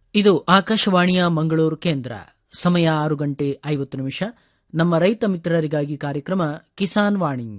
ಇದು ಆಕಾಶವಾಣಿಯ ಮಂಗಳೂರು ಕೇಂದ್ರ ಸಮಯ ಆರು ಗಂಟೆ ಐವತ್ತು ನಿಮಿಷ ನಮ್ಮ ರೈತ ಮಿತ್ರರಿಗಾಗಿ ಕಾರ್ಯಕ್ರಮ ಕಿಸಾನ್ ವಾಣಿ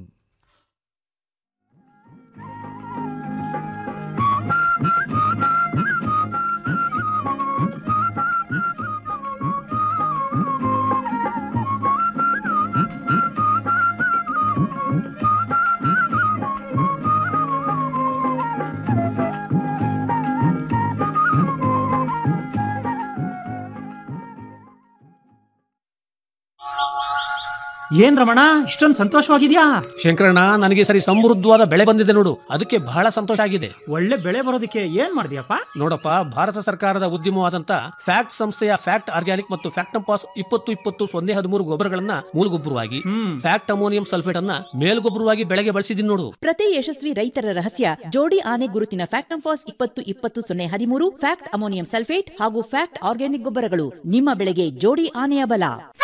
ಏನ್ ರಮಣ ಇಷ್ಟೊಂದು ಸಂತೋಷವಾಗಿದ್ಯಾ ಶಂಕರಣ್ಣ ನನಗೆ ಈ ಸರಿ ಸಮೃದ್ಧವಾದ ಬೆಳೆ ಬಂದಿದೆ ನೋಡು ಅದಕ್ಕೆ ಬಹಳ ಸಂತೋಷ ಆಗಿದೆ ಒಳ್ಳೆ ಬೆಳೆ ಬರೋದಕ್ಕೆ ಏನ್ ಮಾಡಿದ್ಯಪ್ಪ ನೋಡಪ್ಪ ಭಾರತ ಸರ್ಕಾರದ ಉದ್ಯಮವಾದಂತ ಫ್ಯಾಕ್ಟ್ ಸಂಸ್ಥೆಯ ಫ್ಯಾಕ್ಟ್ ಆರ್ಗ್ಯಾನಿಕ್ ಮತ್ತು ಫ್ಯಾಕ್ಟಂಪಾಸ್ ಇಪ್ಪತ್ತು ಇಪ್ಪತ್ತು ಸೊನ್ನೆ ಹದಿಮೂರು ಗೊಬ್ಬರಗಳನ್ನ ಮೂಲಗೊಬ್ಬರವಾಗಿ ಹ್ಮ್ ಫ್ಯಾಕ್ಟ್ ಅಮೋನಿಯಂ ಸಲ್ಫೇಟ್ ಅನ್ನ ಮೇಲ್ಗೊಬ್ಬರವಾಗಿ ಬೆಳೆಗೆ ಬಳಸಿದೀನಿ ನೋಡು ಪ್ರತಿ ಯಶಸ್ವಿ ರೈತರ ರಹಸ್ಯ ಜೋಡಿ ಆನೆ ಗುರುತಿನ ಫ್ಯಾಕ್ಟಂಫಾಸ್ ಇಪ್ಪತ್ತು ಇಪ್ಪತ್ತು ಸೊನ್ನೆ ಹದಿಮೂರು ಫ್ಯಾಕ್ಟ್ ಅಮೋನಿಯಂ ಸಲ್ಫೇಟ್ ಹಾಗೂ ಫ್ಯಾಕ್ಟ್ ಆರ್ಗ್ಯಾನಿಕ್ ಗೊಬ್ಬರಗಳು ನಿಮ್ಮ ಬೆಳೆಗೆ ಜೋಡಿ ಆನೆಯ ಬಲ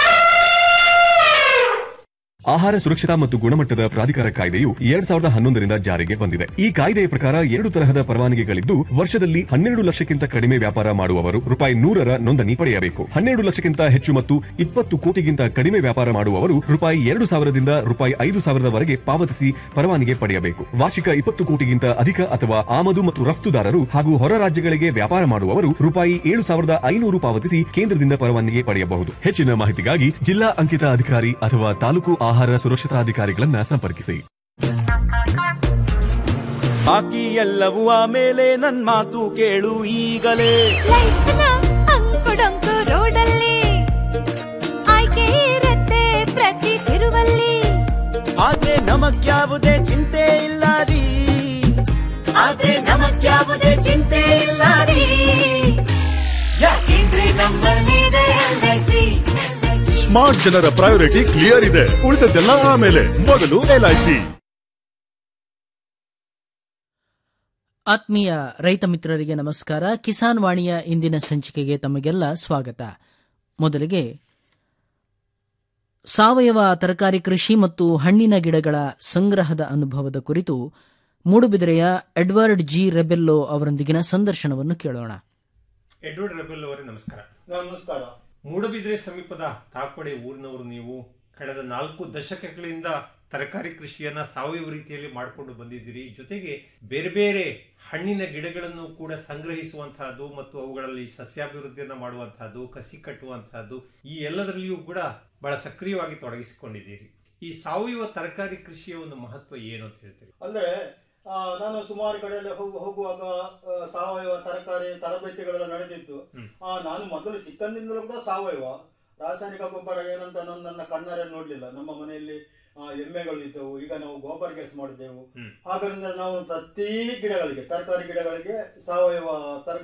ಆಹಾರ ಸುರಕ್ಷತಾ ಮತ್ತು ಗುಣಮಟ್ಟದ ಪ್ರಾಧಿಕಾರ ಕಾಯ್ದೆಯು ಎರಡ್ ಸಾವಿರದ ಹನ್ನೊಂದರಿಂದ ಜಾರಿಗೆ ಬಂದಿದೆ ಈ ಕಾಯ್ದೆಯ ಪ್ರಕಾರ ಎರಡು ತರಹದ ಪರವಾನಗಿಗಳಿದ್ದು ವರ್ಷದಲ್ಲಿ ಹನ್ನೆರಡು ಲಕ್ಷಕ್ಕಿಂತ ಕಡಿಮೆ ವ್ಯಾಪಾರ ಮಾಡುವವರು ರೂಪಾಯಿ ನೂರರ ನೋಂದಣಿ ಪಡೆಯಬೇಕು ಹನ್ನೆರಡು ಲಕ್ಷಕ್ಕಿಂತ ಹೆಚ್ಚು ಮತ್ತು ಇಪ್ಪತ್ತು ಕೋಟಿಗಿಂತ ಕಡಿಮೆ ವ್ಯಾಪಾರ ಮಾಡುವವರು ರೂಪಾಯಿ ಎರಡು ಸಾವಿರದಿಂದ ರೂಪಾಯಿ ಐದು ಸಾವಿರದವರೆಗೆ ಪಾವತಿಸಿ ಪರವಾನಗಿ ಪಡೆಯಬೇಕು ವಾರ್ಷಿಕ ಇಪ್ಪತ್ತು ಕೋಟಿಗಿಂತ ಅಧಿಕ ಅಥವಾ ಆಮದು ಮತ್ತು ರಫ್ತುದಾರರು ಹಾಗೂ ಹೊರ ರಾಜ್ಯಗಳಿಗೆ ವ್ಯಾಪಾರ ಮಾಡುವವರು ರೂಪಾಯಿ ಏಳು ಸಾವಿರದ ಐನೂರು ಪಾವತಿಸಿ ಕೇಂದ್ರದಿಂದ ಪರವಾನಗಿ ಪಡೆಯಬಹುದು ಹೆಚ್ಚಿನ ಮಾಹಿತಿಗಾಗಿ ಜಿಲ್ಲಾ ಅಂಕಿತ ಅಧಿಕಾರಿ ಅಥವಾ ತಾಲೂಕು ಆಹಾರ ಸುರಕ್ಷತಾಧಿಕಾರಿಗಳನ್ನ ಸಂಪರ್ಕಿಸಿ ಬಾಕಿ ಎಲ್ಲವೂ ಆಮೇಲೆ ನನ್ ಮಾತು ಕೇಳು ಈಗಲೇ ಲೈಫ್ನ ಅಂಕುಡೊಂಕು ರೋಡಲ್ಲಿ ಆಯ್ಕೆ ಇರತ್ತೆ ಪ್ರತಿ ತಿರುವಲ್ಲಿ ಆದ್ರೆ ನಮಗ್ಯಾವುದೇ ಚಿಂತೆ ಇಲ್ಲ ರೀ ಆದ್ರೆ ನಮಗ್ಯಾವುದೇ ಚಿಂತೆ ಇಲ್ಲ ರೀ ಯಾಕೆಂದ್ರೆ ನಮ್ಮಲ್ಲಿದೆ ಎಲ್ಐಸಿ ಸ್ಮಾರ್ಟ್ ಜನರ ಪ್ರಯಾರಿಟಿ ಕ್ಲಿಯರ್ ಇದೆ ಉಳಿದದ್ದೆಲ್ಲ ಆಮೇಲೆ ಮೊದಲು ಎಲ್ಐಸಿ ಆತ್ಮೀಯ ರೈತ ಮಿತ್ರರಿಗೆ ನಮಸ್ಕಾರ ಕಿಸಾನ್ ವಾಣಿಯ ಇಂದಿನ ಸಂಚಿಕೆಗೆ ತಮಗೆಲ್ಲ ಸ್ವಾಗತ ಮೊದಲಿಗೆ ಸಾವಯವ ತರಕಾರಿ ಕೃಷಿ ಮತ್ತು ಹಣ್ಣಿನ ಗಿಡಗಳ ಸಂಗ್ರಹದ ಅನುಭವದ ಕುರಿತು ಮೂಡುಬಿದಿರೆಯ ಎಡ್ವರ್ಡ್ ಜಿ ರೆಬೆಲ್ಲೋ ಅವರೊಂದಿಗಿನ ಸಂದರ್ಶನವನ್ನು ಕೇಳೋಣ ಎಡ್ವರ್ಡ್ ರೆಬೆಲ್ ಅವರೇ ನಮಸ್ಕಾರ ನಮಸ್ಕಾರ ಮೂಡಬಿದ್ರೆ ಸಮೀಪದ ತಾಪಡೆ ಊರಿನವರು ನೀವು ಕಳೆದ ನಾಲ್ಕು ದಶಕಗಳಿಂದ ತರಕಾರಿ ಕೃಷಿಯನ್ನ ಸಾವಯವ ರೀತಿಯಲ್ಲಿ ಮಾಡಿಕೊಂಡು ಬಂದಿದ್ದೀರಿ ಜೊತೆಗೆ ಬೇರೆ ಬೇರೆ ಹಣ್ಣಿನ ಗಿಡಗಳನ್ನು ಕೂಡ ಸಂಗ್ರಹಿಸುವಂತಹದ್ದು ಮತ್ತು ಅವುಗಳಲ್ಲಿ ಸಸ್ಯಾಭಿವೃದ್ಧಿಯನ್ನ ಮಾಡುವಂತಹದ್ದು ಕಸಿ ಕಟ್ಟುವಂತಹದ್ದು ಈ ಎಲ್ಲದರಲ್ಲಿಯೂ ಕೂಡ ಬಹಳ ಸಕ್ರಿಯವಾಗಿ ತೊಡಗಿಸಿಕೊಂಡಿದ್ದೀರಿ ಈ ಸಾವಯವ ತರಕಾರಿ ಕೃಷಿಯ ಒಂದು ಮಹತ್ವ ಏನು ಅಂತ ಹೇಳ್ತೀರಿ ಅಂದ್ರೆ ಆ, ನಾನು ಸುಮಾರು ಕಡೆಯಲ್ಲಿ ಹೋಗು ಹೋಗುವಾಗ ಆ, ಸಾವಯವ ತರಕಾರಿ ತರಬೇತಿಗಳೆಲ್ಲ ನಡೆದಿತ್ತು ಹ್ಮ್. ಆ, ನಾನು ಮೊದಲು ಚಿಕ್ಕಂದಿನಿಂದಲೂ ಕೂಡ ಸಾವಯವ ರಾಸಾಯನಿಕ ಗೊಬ್ಬರ ಏನಂತ ನಾನು ನನ್ನ ಕಣ್ಣಾರೆ ನೋಡ್ಲಿಲ್ಲ ನಮ್ಮ ಮನೆಯಲ್ಲಿ ಆ, ಎಮ್ಮೆಗಳು ಇದ್ದವು ಈಗ ನಾವು ಗೋಬರ್ ಗ್ಯಾಸ್ ಮಾಡಿದೆವು ಹ್ಮ್. ಹಾಗಾದ್ರಿಂದ ನಾವು ಪ್ರತಿ ಗಿಡಗಳಿಗೆ ತರಕಾರಿ ಗಿಡಗಳಿಗೆ ಸಾವಯವ ತರ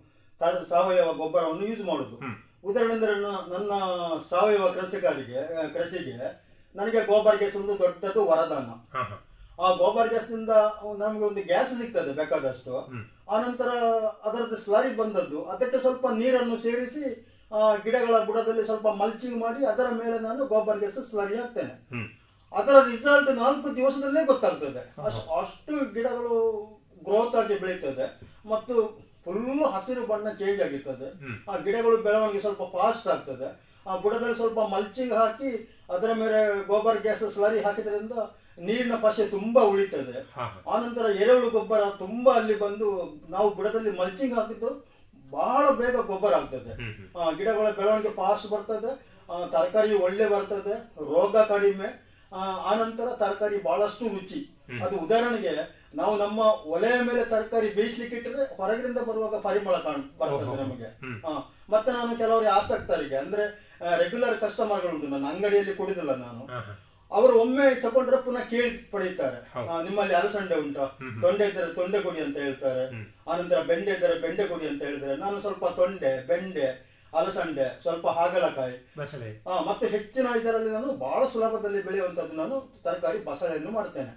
ತರ- ಸಾವಯವ ಗೊಬ್ಬರವನ್ನು ಯೂಸ್ ಮಾಡುದು ಹ್ಮ್. ಉದಾಹರಣೆ ಅಂದ್ರೆ ನ- ನನ್ನ ಸಾವಯವ ಕೃಷಿಕರಿಗೆ ಆ, ಕೃಷಿಗೆ ನನಗೆ ಗೋಬರ್ ಗ್ಯಾಸ್ ಒಂದು ದೊಡ್ಡದು ವರದಾನ ಹಾ ಹಾ ಆ ಗೋಬರ್ ಗ್ಯಾಸ್ ನಿಂದ ನಮ್ಗೆ ಒಂದು ಗ್ಯಾಸ್ ಸಿಗ್ತದೆ ಬೇಕಾದಷ್ಟು ಹ್ಮ್. ಆನಂತರ ಅದರದ್ದು ಸ್ಲರಿ ಬಂದದ್ದು ಅದಕ್ಕೆ ಸ್ವಲ್ಪ ನೀರನ್ನು ಸೇರಿಸಿ ಆ, ಗಿಡಗಳ ಬುಡದಲ್ಲಿ ಸ್ವಲ್ಪ ಮಲ್ಚಿಂಗ್ ಮಾಡಿ ಅದರ ಮೇಲೆ ನಾನು ಗೋಬರ್ ಗ್ಯಾಸ್ ಸ್ಲರಿ ಹಾಕ್ತೇನೆ ಹ್ಮ್. ಅದರ ರಿಸಲ್ಟ್ ನಾಲ್ಕು ದಿವಸದಲ್ಲೇ ಗೊತ್ತಾಗ್ತದೆ ಅಷ್ಟು ಅಷ್ಟು ಗಿಡಗಳು ಗ್ರೋತ್ ಆಗಿ ಬೆಳೀತದೆ ಮತ್ತು ಫುಲ್ ಹಸಿರು ಬಣ್ಣ ಚೇಂಜ್ ಆಗಿರ್ತದೆ ಹ್ಮ್. ಆ ಗಿಡಗಳು ಬೆಳವಣಿಗೆ ಸ್ವಲ್ಪ ಫಾಸ್ಟ್ ಆಗ್ತದೆ ಆ ಬುಡದಲ್ಲಿ ಸ್ವಲ್ಪ ಮಲ್ಚಿಂಗ್ ಹಾಕಿ ಅದರ ಮೇಲೆ ಗೋಬರ್ ಗ್ಯಾಸ್ ಸ್ಲರಿ ಹಾಕಿದ್ರಿಂದ ನೀರಿನ ಪಶೆ ತುಂಬಾ ಉಳಿತದೆ ಹಾ ಹಾ ಆನಂತರ ಎರೆಹುಳು ಗೊಬ್ಬರ ತುಂಬಾ ಅಲ್ಲಿ ಬಂದು ನಾವು ಬುಡದಲ್ಲಿ ಮಲ್ಚಿಂಗ್ ಹಾಕಿದ್ದು ಬಹಳ ಬೇಗ ಗೊಬ್ಬರ ಆಗ್ತದೆ ಹ್ಮ್ ಹ್ಮ್. ಆ, ಗಿಡಗಳ ಬೆಳವಣಿಗೆ ಫಾಸ್ಟ್ ಬರ್ತದೆ ಆ, ತರಕಾರಿ ಒಳ್ಳೆ ಬರ್ತದೆ ರೋಗ ಕಡಿಮೆ ಆ, ಆನಂತರ ತರಕಾರಿ ಬಹಳಷ್ಟು ರುಚಿ ಅದು ಉದಾಹರಣೆಗೆ ನಾವು ನಮ್ಮ ಒಲೆಯ ಮೇಲೆ ತರಕಾರಿ ಬೇಯಿಸ್ಲಿಕ್ಕೆ ಇಟ್ಟರೆ ಹೊರಗಿನಿಂದ ಬರುವಾಗ ಪರಿಮಳ ಕಾಣ್ ಬರ್ತದೆ ಓಹೋ. ನಮಗೆ ಹ್ಮ್. ಆ, ಮತ್ತೆ ನಾನು ಕೆಲವರಿಗೆ ಆಸಕ್ತರಿಗೆ ಅಂದ್ರೆ ರೆಗ್ಯುಲರ್ ಕಸ್ಟಮರ್ಗಳುಂಟು ನನ್ನ ಅಂಗಡಿಯಲ್ಲಿ ಕುಡಿದಿಲ್ಲ ನಾನು ಹಾ ಹಾ ಅವರು ಒಮ್ಮೆ ತಗೊಂಡ್ರೆ ಪುನಃ ಕೇಳಿ ಪಡೀತಾರೆ ಹೌದು. ಆ, ನಿಮ್ಮಲ್ಲಿ ಅಲಸಂಡೆ ಉಂಟಾ ತೊಂಡೆ ಇದ್ದರೆ ತೊಂಡೆ ಕೊಡಿ ಅಂತ ಹೇಳ್ತಾರೆ ಆನಂತರ ಬೆಂಡೆ ಇದ್ದರೆ ಬೆಂಡೆ ಕೊಡಿ ಅಂತ ಹೇಳಿದ್ರೆ ನಾನು ಸ್ವಲ್ಪ ತೊಂಡೆ ಬೆಂಡೆ ಅಲಸಂಡೆ ಸ್ವಲ್ಪ ಹಾಗಲಕಾಯಿ ಬಸಳೆ ಆ, ಮತ್ತೆ ಹೆಚ್ಚಿನ ಇದರಲ್ಲಿ ನಾನು ಬಹಳ ಸುಲಭದಲ್ಲಿ ಬೆಳೆಯುವಂತದ್ದು ನಾನು ತರಕಾರಿ ಬಸಳೆಯನ್ನು ಮಾಡ್ತೇನೆ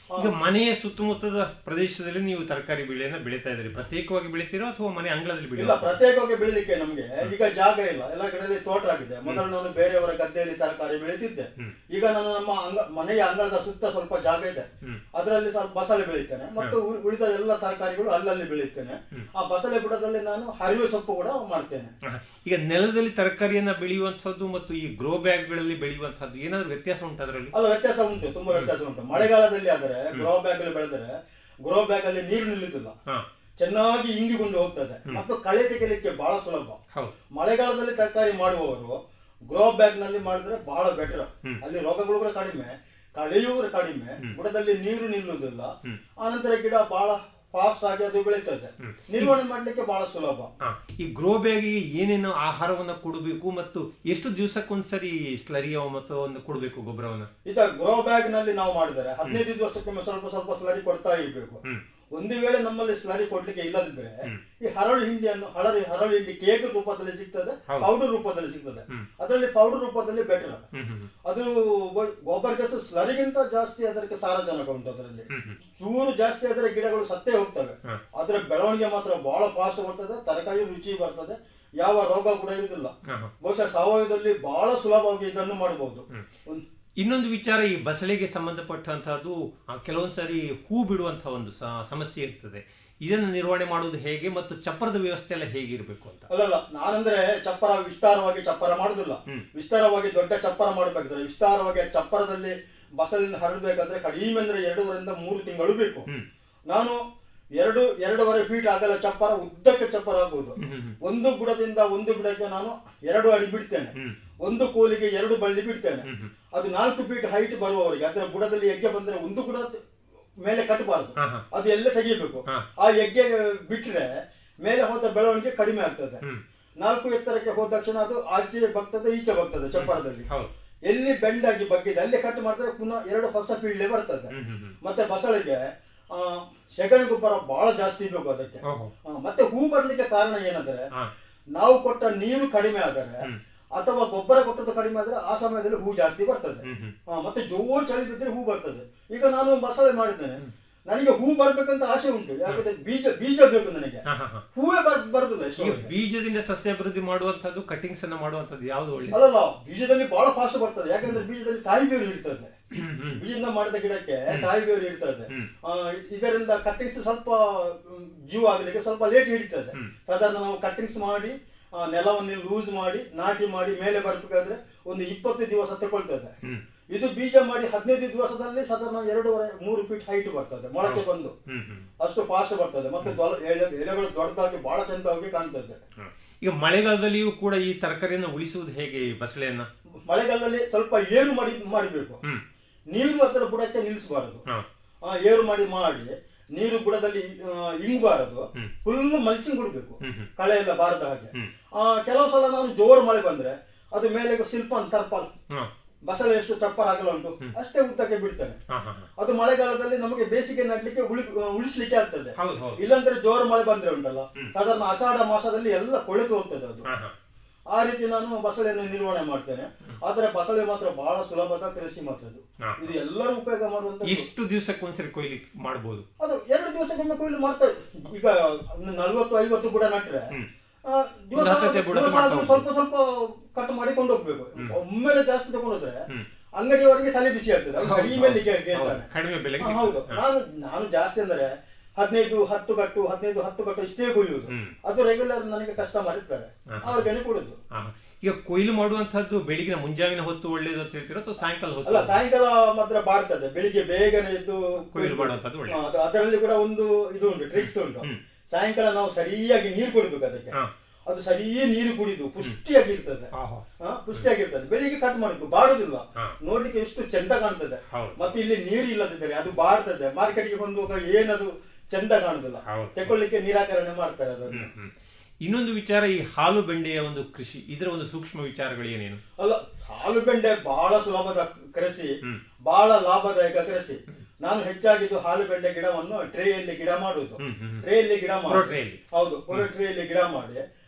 ಈಗ ಮನೆಯ ಸುತ್ತಮುತ್ತದ ಪ್ರದೇಶದಲ್ಲಿ ನೀವು ತರಕಾರಿ ಬೆಳೆಯನ್ನ ಬೆಳೀತಾ ಇದ್ರಿ ಪ್ರತ್ಯೇಕವಾಗಿ ಬೆಳಿತೀರೋ ಅಥವಾ ಮನೆ ಅಂಗಳದಲ್ಲಿ ಇಲ್ಲ ಬೆಳೆಯೋ ಪ್ರತ್ಯೇಕವಾಗಿ ಬೆಳಿಲಿಕ್ಕೆ ನಮ್ಗೆ ಈಗ ಜಾಗ ಇಲ್ಲ ಎಲ್ಲ ಕಡೆಯಲ್ಲಿ ತೋಟ ಆಗಿದೆ ಮೊದಲು ನಾನು ಬೇರೆಯವರ ಗದ್ದೆಯಲ್ಲಿ ತರಕಾರಿ ಬೆಳೀತಿದ್ದೆ ಈಗ ನಾನು ನಮ್ಮ ಅಂಗ ಮನೆಯ ಅಂಗಳದ ಸುತ್ತ ಸ್ವಲ್ಪ ಜಾಗ ಇದೆ ಅದರಲ್ಲಿ ಸ್ವಲ್ಪ ಬಸಳೆ ಬೆಳಿತೇನೆ ಮತ್ತು ಉಳ್- ಉಳಿದ ಎಲ್ಲ ತರಕಾರಿಗಳು ಅಲ್ಲಲ್ಲಿ ಬೆಳೆಯುತ್ತೇನೆ ಆ ಬಸಳೆ ಬುಡದಲ್ಲಿ ನಾನು ಹರಿವೆ ಸೊಪ್ಪು ಕೂಡ ಮಾಡ್ತೇನೆ ಹ. ಈಗ ನೆಲದಲ್ಲಿ ತರಕಾರಿಯನ್ನ ಬೆಳೆಯುವಂತಹದ್ದು ಮತ್ತು ಈ ಗ್ರೋ ಬ್ಯಾಗ್ಗಳಲ್ಲಿ ಬೆಳೆಯುವಂತಹದ್ದು ಏನಾದ್ರು ವ್ಯತ್ಯಾಸ ಉಂಟು ಅದರಲ್ಲಿ ಅಲ್ಲ ವ್ಯತ್ಯಾಸ ಉಂಟು ತುಂಬಾ ವ್ಯತ್ಯಾಸ ಉಂಟು ಮಳೆಗಾಲದಲ್ಲಿ ಆದರೆ ಗ್ರೋ ಬ್ಯಾಗ್ ಅಲ್ಲಿ ಬೆಳೆದರೆ ಗ್ರೋ ಬ್ಯಾಗ್ ಅಲ್ಲಿ ನೀರು ನಿಲ್ಲುತ್ತಿಲ್ಲ ಹಾ ಚೆನ್ನಾಗಿ ಇಂಗಿಕೊಂಡು ಹೋಗ್ತದೆ ಮತ್ತು ಕಳೆ ತೆಗೆಯಲಿಕ್ಕೆ ಬಹಳ ಸುಲಭ ಹೌದು ಮಳೆಗಾಲದಲ್ಲಿ ತರಕಾರಿ ಮಾಡುವವರು ಗ್ರೋ ಬ್ಯಾಗ್ ನಲ್ಲಿ ಮಾಡಿದ್ರೆ ಬಹಳ ಬೆಟರ್ ಅಲ್ಲಿ ರೋಗಗಳು ಕೂಡ ಕಡಿಮೆ ಕಳೆಯೂ ಕೂಡ ಕಡಿಮೆ ಬುಡದಲ್ಲಿ ನೀರು ನಿಲ್ಲುವುದಿಲ್ಲ ಆನಂತರ ಗಿಡ ಬಹಳ ಫಾಸ್ಟ್ ಆಗಿ ಅದು ಬೆಳೀತದೆ ನಿರ್ವಹಣೆ ಮಾಡ್ಲಿಕ್ಕೆ ಬಹಳ ಸುಲಭ ಹ. ಈ ಗ್ರೋ ಬ್ಯಾಗಿಗೆ ಏನೇನು ಆಹಾರವನ್ನ ಕೊಡಬೇಕು ಮತ್ತು ಎಷ್ಟು ದಿವಸಕ್ಕೊಂದ್ಸರಿ ಸ್ಲರಿಯ ಮತ್ತು ಒಂದು ಕೊಡಬೇಕು ಗೊಬ್ಬರವನ್ನ ಇದ ಗ್ರೋ ಬ್ಯಾಗ್ ನಲ್ಲಿ ನಾವು ಮಾಡಿದರೆ ಹದಿನೈದು ದಿವಸಕ್ಕೊಮ್ಮೆ ಸ್ವಲ್ಪ ಸ್ವಲ್ಪ ಸ್ಲರಿ ಕೊಡ್ತಾ ಇರ್ಬೇಕು ಒಂದು ವೇಳೆ ನಮ್ಮಲ್ಲಿ ಸ್ಲರಿ ಕೊಡ್ಲಿಕ್ಕೆ ಇಲ್ಲದಿದ್ರೆ ಈ ಹರಳು ಹಿಂಡಿಯನ್ನು ಹಳರಿ ಹರಳು ಹಿಂಡಿ ಕೇಕ್ ರೂಪದಲ್ಲಿ ಸಿಗ್ತದೆ ಪೌಡರ್ ರೂಪದಲ್ಲಿ ಸಿಗ್ತದೆ ಅದರಲ್ಲಿ ಪೌಡರ್ ರೂಪದಲ್ಲಿ ಬೆಟರ್ ಅದು ಗೊ- ಗೊಬ್ಬರ ಕೆಲಸ ಸ್ಲರಿಗಿಂತ ಜಾಸ್ತಿ ಅದಕ್ಕೆ ಸಾರಜನಕ ಉಂಟು ಅದರಲ್ಲಿ ಚೂರು ಜಾಸ್ತಿ ಆದರೆ ಗಿಡಗಳು ಸತ್ತೇ ಹೋಗ್ತವೆ ಅದರ ಬೆಳವಣಿಗೆ ಮಾತ್ರ ಬಹಳ ಫಾಸ್ಟ್ ಬರ್ತದೆ ತರಕಾರಿ ರುಚಿ ಬರ್ತದೆ ಯಾವ ರೋಗ ಕೂಡ ಇರುವುದಿಲ್ಲ ಬಹುಶಃ ಸಾವಯವದಲ್ಲಿ ಬಹಳ ಸುಲಭವಾಗಿ ಇದನ್ನು ಮಾಡಬಹುದು ಒಂದ್- ಇನ್ನೊಂದು ವಿಚಾರ ಈ ಬಸಳೆಗೆ ಸಂಬಂಧಪಟ್ಟಂತಹದ್ದು ಆ, ಕೆಲವೊಂದು ಸಾರಿ ಹೂ ಬಿಡುವಂತಹ ಒಂದು ಸ- ಸಮಸ್ಯೆ ಇರ್ತದೆ ಇದನ್ನು ನಿರ್ವಹಣೆ ಮಾಡುವುದು ಹೇಗೆ ಮತ್ತು ಚಪ್ಪರದ ವ್ಯವಸ್ಥೆ ಎಲ್ಲ ಹೇಗಿರಬೇಕು ಅಂತ ಅಲ್ಲಲ್ಲ ನಾನಂದ್ರೆ ಚಪ್ಪರ ವಿಸ್ತಾರವಾಗಿ ಚಪ್ಪರ ಮಾಡುದಿಲ್ಲ ವಿಸ್ತಾರವಾಗಿ ದೊಡ್ಡ ಚಪ್ಪರ ಮಾಡಬೇಕಾದ್ರೆ ವಿಸ್ತಾರವಾಗಿ ಆ ಚಪ್ಪರದಲ್ಲಿ ಬಸಲಿನ ಹರಡಬೇಕಾದ್ರೆ ಕಡಿಮೆ ಅಂದ್ರೆ ಎರಡೂವರೆಯಿಂದ ಮೂರು ತಿಂಗಳು ಬೇಕು ನಾನು ಎರಡು ಎರಡೂವರೆ ಫೀಟ್ ಆಗಲ್ಲ ಚಪ್ಪರ ಉದ್ದಕ್ಕೆ ಚಪ್ಪರ ಆಗ್ಬೋದು ಒಂದು ಬುಡದಿಂದ ಒಂದು ಬುಡಕ್ಕೆ ನಾನು ಎರಡು ಅಡಿ ಬಿಡ್ತೇನೆ ಒಂದು ಕೋಲಿಗೆ ಎರಡು ಬಳ್ಳಿ ಬಿಡ್ತೇನೆ ಅದು ನಾಲ್ಕು ಫೀಟ್ ಹೈಟ್ ಬರುವವರಿಗೆ ಅದರ ಬುಡದಲ್ಲಿ ಎಗ್ಗೆ ಬಂದ್ರೆ ಒಂದು ಬುಡ ಮೇಲೆ ಕಟ್ಟಬಾರದು ಅದು ಎಲ್ಲ ತೆಗಿಬೇಕು ಆ ಎಗ್ಗೆ ಬಿಟ್ರೆ ಮೇಲೆ ಹೋದ ಬೆಳವಣಿಗೆ ಕಡಿಮೆ ಆಗ್ತದೆ ನಾಲ್ಕು ಎತ್ತರಕ್ಕೆ ಹೋದ ತಕ್ಷಣ ಅದು ಆಚೆ ಬರ್ತದೆ ಈಚೆ ಬರ್ತದೆ ಚಪ್ಪರದಲ್ಲಿ ಹೌದು ಎಲ್ಲಿ ಬೆಂಡ್ ಆಗಿ ಬಗ್ಗಿದೆ ಅಲ್ಲಿ ಕಟ್ ಮಾಡಿದ್ರೆ ಪುನಃ ಎರಡು ಹೊಸ ಪೀಳ್ಳೆ ಬರ್ತದೆ ಮತ್ತೆ ಬಸಳೆಗೆ ಆ, ಸೆಗಣಿ ಗೊಬ್ಬರ ಬಹಳ ಜಾಸ್ತಿ ಬೇಕು ಅದಕ್ಕೆ ಓಹೋ. ಆ, ಮತ್ತೆ ಹೂ ಬರ್ಲಿಕ್ಕೆ ಕಾರಣ ಏನಂದ್ರೆ ಹಾ. ನಾವು ಕೊಟ್ಟ ನೀರು ಕಡಿಮೆ ಆದರೆ ಅಥವಾ ಗೊಬ್ಬರ ಕೊಟ್ಟದ್ದು ಕಡಿಮೆ ಆದ್ರೆ ಆ ಸಮಯದಲ್ಲಿ ಹೂ ಜಾಸ್ತಿ ಬರ್ತದೆ ಆ, ಮತ್ತೆ ಜೋರು ಚಳಿ ಬಿದ್ದರೆ ಹೂ ಬರ್ತದೆ ಈಗ ನಾನು ಬಸಳೆ ಮಾಡಿದ್ದೇನೆ ನನಗೆ ಹೂ ಬರ್ಬೇಕಂತ ಆಸೆ ಉಂಟು ಯಾಕಂದ್ರೆ ಬೀಜ ಬೀಜ ಬೇಕು ನನಗೆ ಹೂವೇ ಬರ್ ಬರುದಿಲ್ಲ ಈ ಇಷ್ಟರವರೆಗೆ. ಬೀಜದಿಂದ ಸಸ್ಯ ಅಭಿವೃದ್ಧಿ ಮಾಡುವಂತಹದ್ದು ಕಟಿಂಗ್ಸ್ ಅನ್ನ ಮಾಡುವಂತದ್ದು ಯಾವುದು ಒಳ್ಳೆ ಅಲ್ಲಲ್ಲ ಬೀಜದಲ್ಲಿ ಬಹಳ ಫಾಸ್ಟ್ ಬರ್ತದೆ ಯಾಕಂದ್ರೆ ಬೀಜದಲ್ಲಿ ತಾಯಿ ಬೇರು ಇರ್ತದೆ ಬೀಜದಿಂದ ಮಾಡಿದ ಗಿಡಕ್ಕೆ ತಾಯಿ ಬೇರು ಇರ್ತದೆ ಆ, ಇದರಿಂದ ಕಟ್ಟಿಂಗ್ಸ್ ಸ್ವಲ್ಪ ಮ್, ಜೀವ ಆಗಲಿಕ್ಕೆ ಸ್ವಲ್ಪ ಲೇಟ್ ಹಿಡಿತದೆ ಸಾಧಾರಣ ನಾವು ಕಟ್ಟಿಂಗ್ಸ್ ಮಾಡಿ ಆ, ನೆಲವನ್ನು ಲೂಸ್ ಮಾಡಿ ನಾಟಿ ಮಾಡಿ ಮೇಲೆ ಬರಬೇಕಾದ್ರೆ ಒಂದು ಇಪ್ಪತ್ತು ದಿವಸ ತಗೊಳ್ತದೆ ಇದು ಬೀಜ ಮಾಡಿ ಹದಿನೈದು ದಿವಸದಲ್ಲಿ ಸಾಧಾರಣ ಎರಡೂವರೆ ಮೂರು ಫೀಟ್ ಹೈಟ್ ಬರ್ತದೆ ಮೊಳಕೆ ಬಂದು ಅಷ್ಟು ಫಾಸ್ಟ್ ಬರ್ತದೆ ಮತ್ತೆ ದೊಲ- ಎಲೆ- ಎಲೆಗಳು ದೊಡ್ಡದಾಗಿ ಬಹಳ ಚಂದವಾಗಿ ಕಾಣ್ತದೆ ಈಗ ಮಳೆಗಾಲದಲ್ಲಿಯೂ ಕೂಡ ಈ ತರಕಾರಿಯನ್ನು ಉಳಿಸುವುದು ಹೇಗೆ ಈ ಬಸಳೆಯನ್ನ ಮಳೆಗಾಲದಲ್ಲಿ ಸ್ವಲ್ಪ ಏರು ಮಾಡಿ ಮಾಡಬೇಕು ನೀರು ಅದರ ಬುಡಕ್ಕೆ ನಿಲ್ಲಿಸಬಾರದು ಹಾ. ಆ, ಏರು ಮಾಡಿ ಮಾಡಿ ನೀರು ಬುಡದಲ್ಲಿ ಆ, ಇಂಗಬಾರದು ಫುಲ್ ಮಲ್ಚಿಂಗ್ ಕೊಡ್ಬೇಕು ಕಳೆ ಎಲ್ಲ ಬಾರದ ಹಾಗೆ ಆ, ಕೆಲವು ಸಲ ನಾನು ಜೋರು ಮಳೆ ಬಂದ್ರೆ ಅದು ಮೇಲೆ ಸಿಲ್ಪನ್ ತರ್ಪಲ್ ಹಾ. ಬಸಳೆ ಎಷ್ಟು ಚಪ್ಪರ ಆಗಲ್ಲ ಉಂಟು ಅಷ್ಟೇ ಉದ್ದಕ್ಕೆ ಬಿಡ್ತೇನೆ ಹಾ, ಹಾ, ಹಾ. ಅದು ಮಳೆಗಾಲದಲ್ಲಿ ನಮಗೆ ಬೇಸಿಗೆ ನಡ್ಲಿಕ್ಕೆ ಉಳಿ ಉಳಿಸ್ಲಿಕ್ಕೆ ಆಗ್ತದೆ ಹೌದು, ಹೌದು. ಇಲ್ಲಾಂದ್ರೆ ಜೋರು ಮಳೆ ಬಂದ್ರೆ ಉಂಟಲ್ಲ ಸಾಧಾರಣ ಆಷಾಢ ಮಾಸದಲ್ಲಿ ಎಲ್ಲ ಕೊಳೆತು ಹೋಗ್ತದೆ ಅದು ಹಾ, ಹಾ. ಆ ರೀತಿ ನಾನು ಬಸಳೆಯನ್ನು ನಿರ್ವಹಣೆ ಮಾಡ್ತೇನೆ ಆದ್ರೆ ಬಸಳೆ ಮಾತ್ರ ಬಹಳ ಸುಲಭದ ಕೃಷಿ ಮಾತ್ರ ಅದು ಹಾ. ಇದು ಎಲ್ಲರೂ ಉಪಯೋಗ ಮಾಡುವಂತ ಎಷ್ಟು ದಿವಸಕ್ಕೊಂದ್ಸರಿ ಕೊಯ್ಲಿ ಮಾಡಬಹುದು ಅದು ಎರಡು ದಿವಸಕ್ಕೊಮ್ಮೆ ಕೊಯ್ಲು ಮಾಡ್ತಾ ಈಗ ನಲ್ವತ್ತು ಐವತ್ತು ಬುಡ ನಟ್ರೆ ಆ, ದಿವಸ ಒಂದು ಹತ್ತತ್ತೆ ಬುಡ ದಿವಸ ಮಾಡ್ತಾ ಆದ್ರೂ ಸ್ವಲ್ಪ ಸ್ವಲ್ಪ ಕಟ್ ಮಾಡಿ ಕೊಂಡು ಹೋಗ್ಬೇಕು ಒಮ್ಮೆಲೆ ಜಾಸ್ತಿ ತಗೊಂಡೋದ್ರೆ ಅಂಗಡಿಯವರಿಗೆ ತಲೆ ಬಿಸಿ ಆಗ್ತದೆ ಅವ್ರು ಕಡಿಮೆ ಕೇಳ್ತಾರೆ ಕಡಿಮೆ ಬೆಲೆಗೆ ಹಾ, ಹೌದು ನಾನು ನಾನು ಜಾಸ್ತಿ ಅಂದ್ರೆ ಹದಿನೈದು ಹತ್ತು ಕಟ್ಟು ಹದಿನೈದು ಹತ್ತು ಕಟ್ಟು ಇಷ್ಟೇ ಕೊಯ್ಯುವುದು ಅದು ರೆಗ್ಯುಲರ್ ನನಗೆ ಕಸ್ಟಮರ್ ಇರ್ತಾರೆ ಅವ್ರಿಗೆ ಕೊಡುದು ಹಾ. ಈಗ ಕೊಯ್ಲು ಮಾಡುವಂತಹದ್ದು ಬೆಳಿಗಿನ ಮುಂಜಾವಿನ ಹೊತ್ತು ಒಳ್ಳೇದು ಅಂತ ಹೇಳ್ತೀರಾ ಅಥವಾ ಸಾಯಂಕಾಲ ಅಲ್ಲ ಹೊತ್ತು ಸಾಯಂಕಾಲ ಮಾತ್ರ ಬಾರ್ತದೆ ಬೆಳಿಗ್ಗೆ ಬೇಗನೆ ಎದ್ದು ಕೊಯ್ಲು ಮಾಡುವಂಥದ್ದು ಒಳ್ಳೆ. ಹಾ, ಅದು- ಅದರಲ್ಲಿ ಕೂಡ ಒಂದು ಇದು ಉಂಟು ಟ್ರಿಕ್ಸ್ ಉಂಟು ಸಾಯಂಕಾಲ ನಾವು ಸರಿಯಾಗಿ ನೀರು ಕೊಡ್ಬೇಕು ಅದಕ್ಕೆ ಹಾ. ಅದು ಸರಿಯೇ ನೀರು ಕುಡಿದು ಪುಷ್ಟಿಯಾಗಿ ಇರ್ತದೆ ಆಹಾ. ಹಾ, ಪುಷ್ಟಿಯಾಗಿರ್ತದೆ ಬೆಳಿಗ್ಗೆ ಕಟ್ ಮಾಡಬೇಕು ಬಾಡುದಿಲ್ಲ ಹಾ. ನೋಡ್ಲಿಕ್ಕೆ ಎಷ್ಟು ಚಂದ ಕಾಣ್ತದೆ ಹೌದು. ಮತ್ತೆ ಇಲ್ಲಿ ನೀರು ಇಲ್ಲದಿದ್ದರೆ ಅದು ಬಾಡ್ತದೆ ಮಾರ್ಕೆಟ್ಗೆ ಬಂದುವಾಗ ಏನದು ಚಂದ ಕಾಣುದಿಲ್ಲ ಹೌದು. ತಕೊಳ್ಳಿಕ್ಕೆ ನಿರಾಕರಣೆ ಮಾಡ್ತಾರೆ ಅದನ್ನು ಹ್ಮ್. ಇನ್ನೊಂದು ವಿಚಾರ ಈ ಹಾಲು ಬೆಂಡೆಯ ಒಂದು ಕೃಷಿ ಇದರ ಒಂದು ಸೂಕ್ಷ್ಮ ವಿಚಾರಗಳು ಏನೇನು ಅಲ್ಲ ಹಾಲು ಬೆಂಡೆ ಬಹಳ ಸುಲಭದ ಕೃಷಿ ಬಹಳ ಲಾಭದಾಯಕ ಕೃಷಿ ನಾನು ಹೆಚ್ಚಾಗಿದ್ದು ಹಾಲು ಬೆಂಡೆ ಗಿಡವನ್ನು ಟ್ರೇಯಲ್ಲಿ ಗಿಡ ಮಾಡುವುದು ಟ್ರೇಯಲ್ಲಿ ಗಿಡ ಹೊರ ಮಾಡಿ ಟ್ರೇಯಲ್ಲಿ. ಹೌದು ಹೊರ ಟ್ರೇಯಲ್ಲಿ ಗಿಡ ಮಾಡಿ